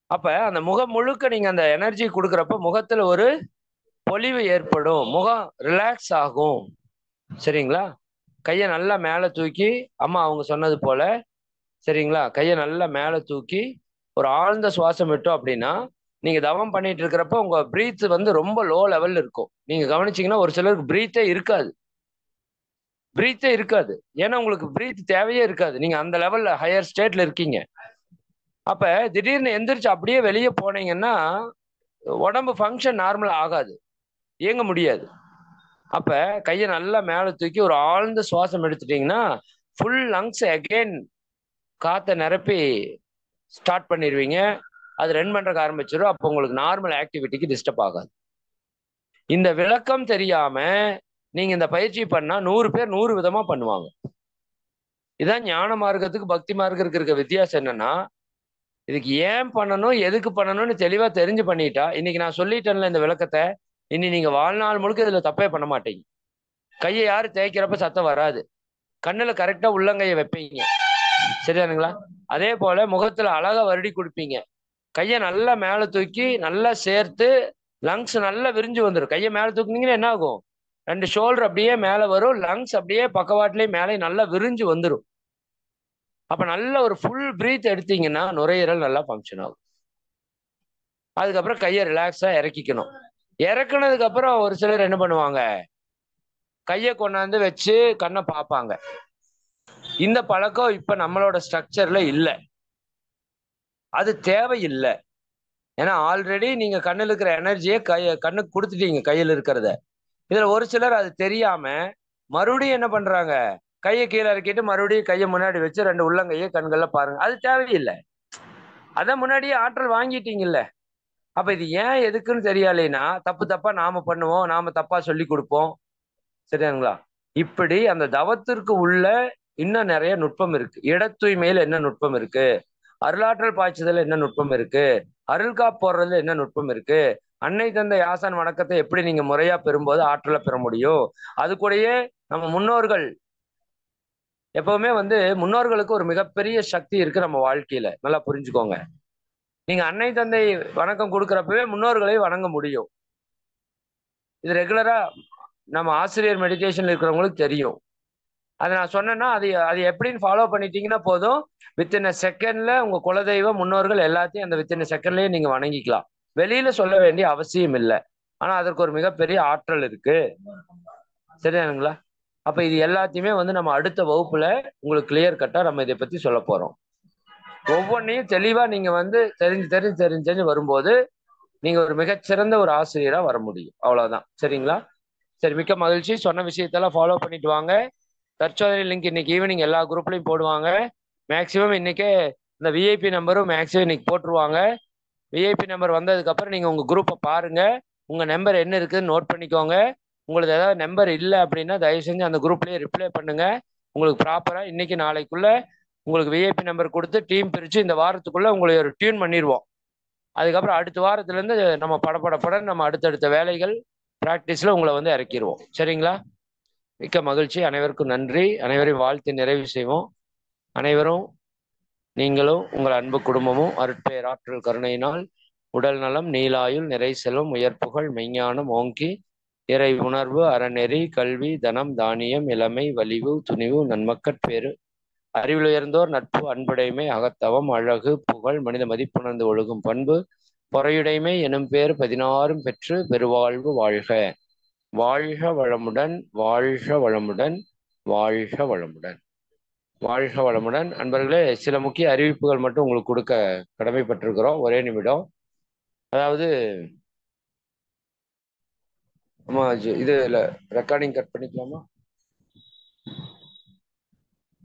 அப்ப அந்த முகம் முழுக்க நீங்க அந்த எனர்ஜி கொடுக்குறப்ப முகத்துல ஒரு பொலிவு ஏற்படும் முகம் ரிலாக்ஸ் ஆகும் சரிங்களா கையை நல்லா மேலே தூக்கி அம்மா அவங்க சொன்னது போல சரிங்களா கையை நல்லா மேலே தூக்கி ஒரு ஆழ்ந்த சுவாசம் விட்டோம் அப்படின்னா நீங்க தவம் பண்ணிட்டு இருக்கிறப்ப உங்க பிரீத் வந்து ரொம்ப லோ லெவல்ல இருக்கும் நீங்க கவனிச்சீங்கன்னா ஒரு சிலருக்கு பிரீத்தே இருக்காது பிரீத்தே இருக்காது ஏன்னா உங்களுக்கு பிரீத் தேவையே இருக்காது நீங்க அந்த லெவல்ல ஹையர் ஸ்டேட்ல இருக்கீங்க அப்ப திடீர்னு எந்திரிச்சு அப்படியே வெளியே போனீங்கன்னா உடம்பு ஃபங்க்ஷன் நார்மல் ஆகாது இயங்க முடியாது அப்ப கையை நல்லா மேலே தூக்கி ஒரு ஆழ்ந்த சுவாசம் எடுத்துட்டீங்கன்னா ஃபுல் லங்ஸ் அகெயின் காத்தை நிரப்பி ஸ்டார்ட் பண்ணிடுவீங்க அது ரன் பண்றதுக்கு ஆரம்பிச்சிடும் அப்போ உங்களுக்கு நார்மல் ஆக்டிவிட்டிக்கு டிஸ்டர்ப் ஆகாது இந்த விளக்கம் தெரியாம நீங்க இந்த பயிற்சி பண்ணா நூறு பேர் நூறு விதமா பண்ணுவாங்க இதான் ஞான மார்க்கத்துக்கு பக்தி மார்க்கத்துக்கு இருக்க வித்தியாசம் என்னன்னா இதுக்கு ஏன் பண்ணணும் எதுக்கு பண்ணணும்னு தெளிவா தெரிஞ்சு பண்ணிட்டா இன்னைக்கு நான் சொல்லிட்டேன்ல இந்த விளக்கத்தை இனி நீங்க வாழ்நாள் முழுக்க இதுல தப்பே பண்ண மாட்டீங்க கையை யாரு தேய்க்கிறப்ப சத்தம் வராது கண்ணுல கரெக்டா உள்ளங்கையை வைப்பீங்க சரியானுங்களா அதே போல முகத்துல அழகா வருடி கொடுப்பீங்க கையை நல்லா மேல தூக்கி நல்லா சேர்த்து லங்ஸ் நல்லா விரிஞ்சு வந்துடும் கையை மேல தூக்குனீங்கன்னா என்ன ஆகும் ரெண்டு ஷோல்டர் அப்படியே மேல வரும் லங்ஸ் அப்படியே பக்கவாட்டிலேயே மேலே நல்லா விரிஞ்சு வந்துடும் அப்ப நல்ல ஒரு ஃபுல் பிரீத் எடுத்தீங்கன்னா நுரையீரல் நல்லா ஃபங்க்ஷன் ஆகும் அதுக்கப்புறம் கையை ரிலாக்ஸா இறக்கிக்கணும் இறக்குனதுக்கு அப்புறம் ஒரு சிலர் என்ன பண்ணுவாங்க கையை கொண்டாந்து வச்சு கண்ணை பார்ப்பாங்க இந்த பழக்கம் இப்ப நம்மளோட ஸ்ட்ரக்சர்ல இல்லை அது தேவையில்லை ஏன்னா ஆல்ரெடி நீங்க கண்ணில் இருக்கிற எனர்ஜியை கைய கண்ணுக்கு கொடுத்துட்டீங்க கையில் இருக்கிறத இதுல ஒரு சிலர் அது தெரியாம மறுபடியும் என்ன பண்றாங்க கையை கீழே இறக்கிட்டு மறுபடியும் கையை முன்னாடி வச்சு ரெண்டு உள்ளங்கையை கண்கள்ல பாருங்க அது தேவையில்லை அதான் முன்னாடியே ஆற்றல் வாங்கிட்டீங்கல்ல அப்ப இது ஏன் எதுக்குன்னு தெரியலைன்னா தப்பு தப்பா நாம பண்ணுவோம் நாம தப்பா சொல்லி கொடுப்போம் சரியாங்களா இப்படி அந்த தவத்திற்கு உள்ள இன்னும் நிறைய நுட்பம் இருக்கு இட தூய்மையில என்ன நுட்பம் இருக்கு அருளாற்றல் பாய்ச்சுதல் என்ன நுட்பம் இருக்கு அருள்கா போடுறதுல என்ன நுட்பம் இருக்கு அன்னை தந்தை யாசன் வணக்கத்தை எப்படி நீங்க முறையா பெறும்போது ஆற்றலை பெற முடியும் அது கூடயே நம்ம முன்னோர்கள் எப்பவுமே வந்து முன்னோர்களுக்கு ஒரு மிகப்பெரிய சக்தி இருக்கு நம்ம வாழ்க்கையில நல்லா புரிஞ்சுக்கோங்க நீங்க அன்னை தந்தை வணக்கம் கொடுக்குறப்பவே முன்னோர்களை வணங்க முடியும் இது ரெகுலரா நம்ம ஆசிரியர் மெடிடேஷன்ல இருக்கிறவங்களுக்கு தெரியும் அதை நான் சொன்னேன்னா அது அது எப்படின்னு ஃபாலோ பண்ணிட்டீங்கன்னா போதும் வித்தின் அ செகண்ட்ல உங்க குலதெய்வம் முன்னோர்கள் எல்லாத்தையும் அந்த வித்தின் அ செகண்ட்லயே நீங்க வணங்கிக்கலாம் வெளியில சொல்ல வேண்டிய அவசியம் இல்லை ஆனா அதற்கு ஒரு மிகப்பெரிய ஆற்றல் இருக்கு சரியானுங்களா அப்ப இது எல்லாத்தையுமே வந்து நம்ம அடுத்த வகுப்புல உங்களுக்கு கிளியர் கட்டா நம்ம இதை பத்தி சொல்ல போறோம் ஒவ்வொன்றையும் தெளிவா நீங்க வந்து தெரிஞ்சு தெரிஞ்சு தெரிஞ்சு தெரிஞ்சு வரும்போது நீங்க ஒரு மிகச்சிறந்த ஒரு ஆசிரியரா வர முடியும் அவ்வளவுதான் சரிங்களா சரி மிக்க மகிழ்ச்சி சொன்ன விஷயத்தெல்லாம் ஃபாலோ பண்ணிட்டு வாங்க தற்சோதனை லிங்க் இன்னைக்கு ஈவினிங் எல்லா குரூப்லையும் போடுவாங்க மேக்சிமம் இன்னைக்கே இந்த விஐபி நம்பரும் மேக்சிமம் இன்னைக்கு போட்டுருவாங்க விஐபி நம்பர் வந்ததுக்கு அப்புறம் நீங்க உங்க குரூப்பை பாருங்க உங்க நம்பர் என்ன இருக்குன்னு நோட் பண்ணிக்கோங்க உங்களுக்கு ஏதாவது நம்பர் இல்லை அப்படின்னா தயவு செஞ்சு அந்த குரூப்லயே ரிப்ளை பண்ணுங்க உங்களுக்கு ப்ராப்பரா இன்னைக்கு நாளைக்குள்ள உங்களுக்கு விஐபி நம்பர் கொடுத்து டீம் பிரிச்சு இந்த வாரத்துக்குள்ள உங்களை ஒரு டியூன் பண்ணிடுவோம் அதுக்கப்புறம் அடுத்த வாரத்துல இருந்து நம்ம படப்படப்பட நம்ம அடுத்தடுத்த வேலைகள் ப்ராக்டிஸ்ல உங்களை வந்து இறக்கிடுவோம் சரிங்களா மிக்க மகிழ்ச்சி அனைவருக்கும் நன்றி அனைவரையும் வாழ்த்து நிறைவு செய்வோம் அனைவரும் நீங்களும் உங்கள் அன்பு குடும்பமும் அருட்பெயர் ஆற்றல் கருணையினால் உடல் நலம் நீலாயுள் நிறை செல்வம் உயர்ப்புகள் மெய்ஞானம் ஓங்கி இறை உணர்வு அறநெறி கல்வி தனம் தானியம் இளமை வலிவு துணிவு நன்மக்கட்பேறு அறிவில் உயர்ந்தோர் நட்பு அன்புடைமை அகத்தவம் அழகு புகழ் மனித மதிப்புணர்ந்து ஒழுகும் பண்பு பொறையுடைமை எனும் பேர் பதினாறும் பெற்று பெருவாழ்வு வாழ்க வாழ்க வளமுடன் வாழ்க வளமுடன் வாழ்க வளமுடன் வாழ்க வளமுடன் அன்பர்களே சில முக்கிய அறிவிப்புகள் மட்டும் உங்களுக்கு கொடுக்க கடமைப்பட்டிருக்கிறோம் ஒரே நிமிடம் அதாவது ஆமா இது ரெக்கார்டிங் கட் பண்ணிக்கலாமா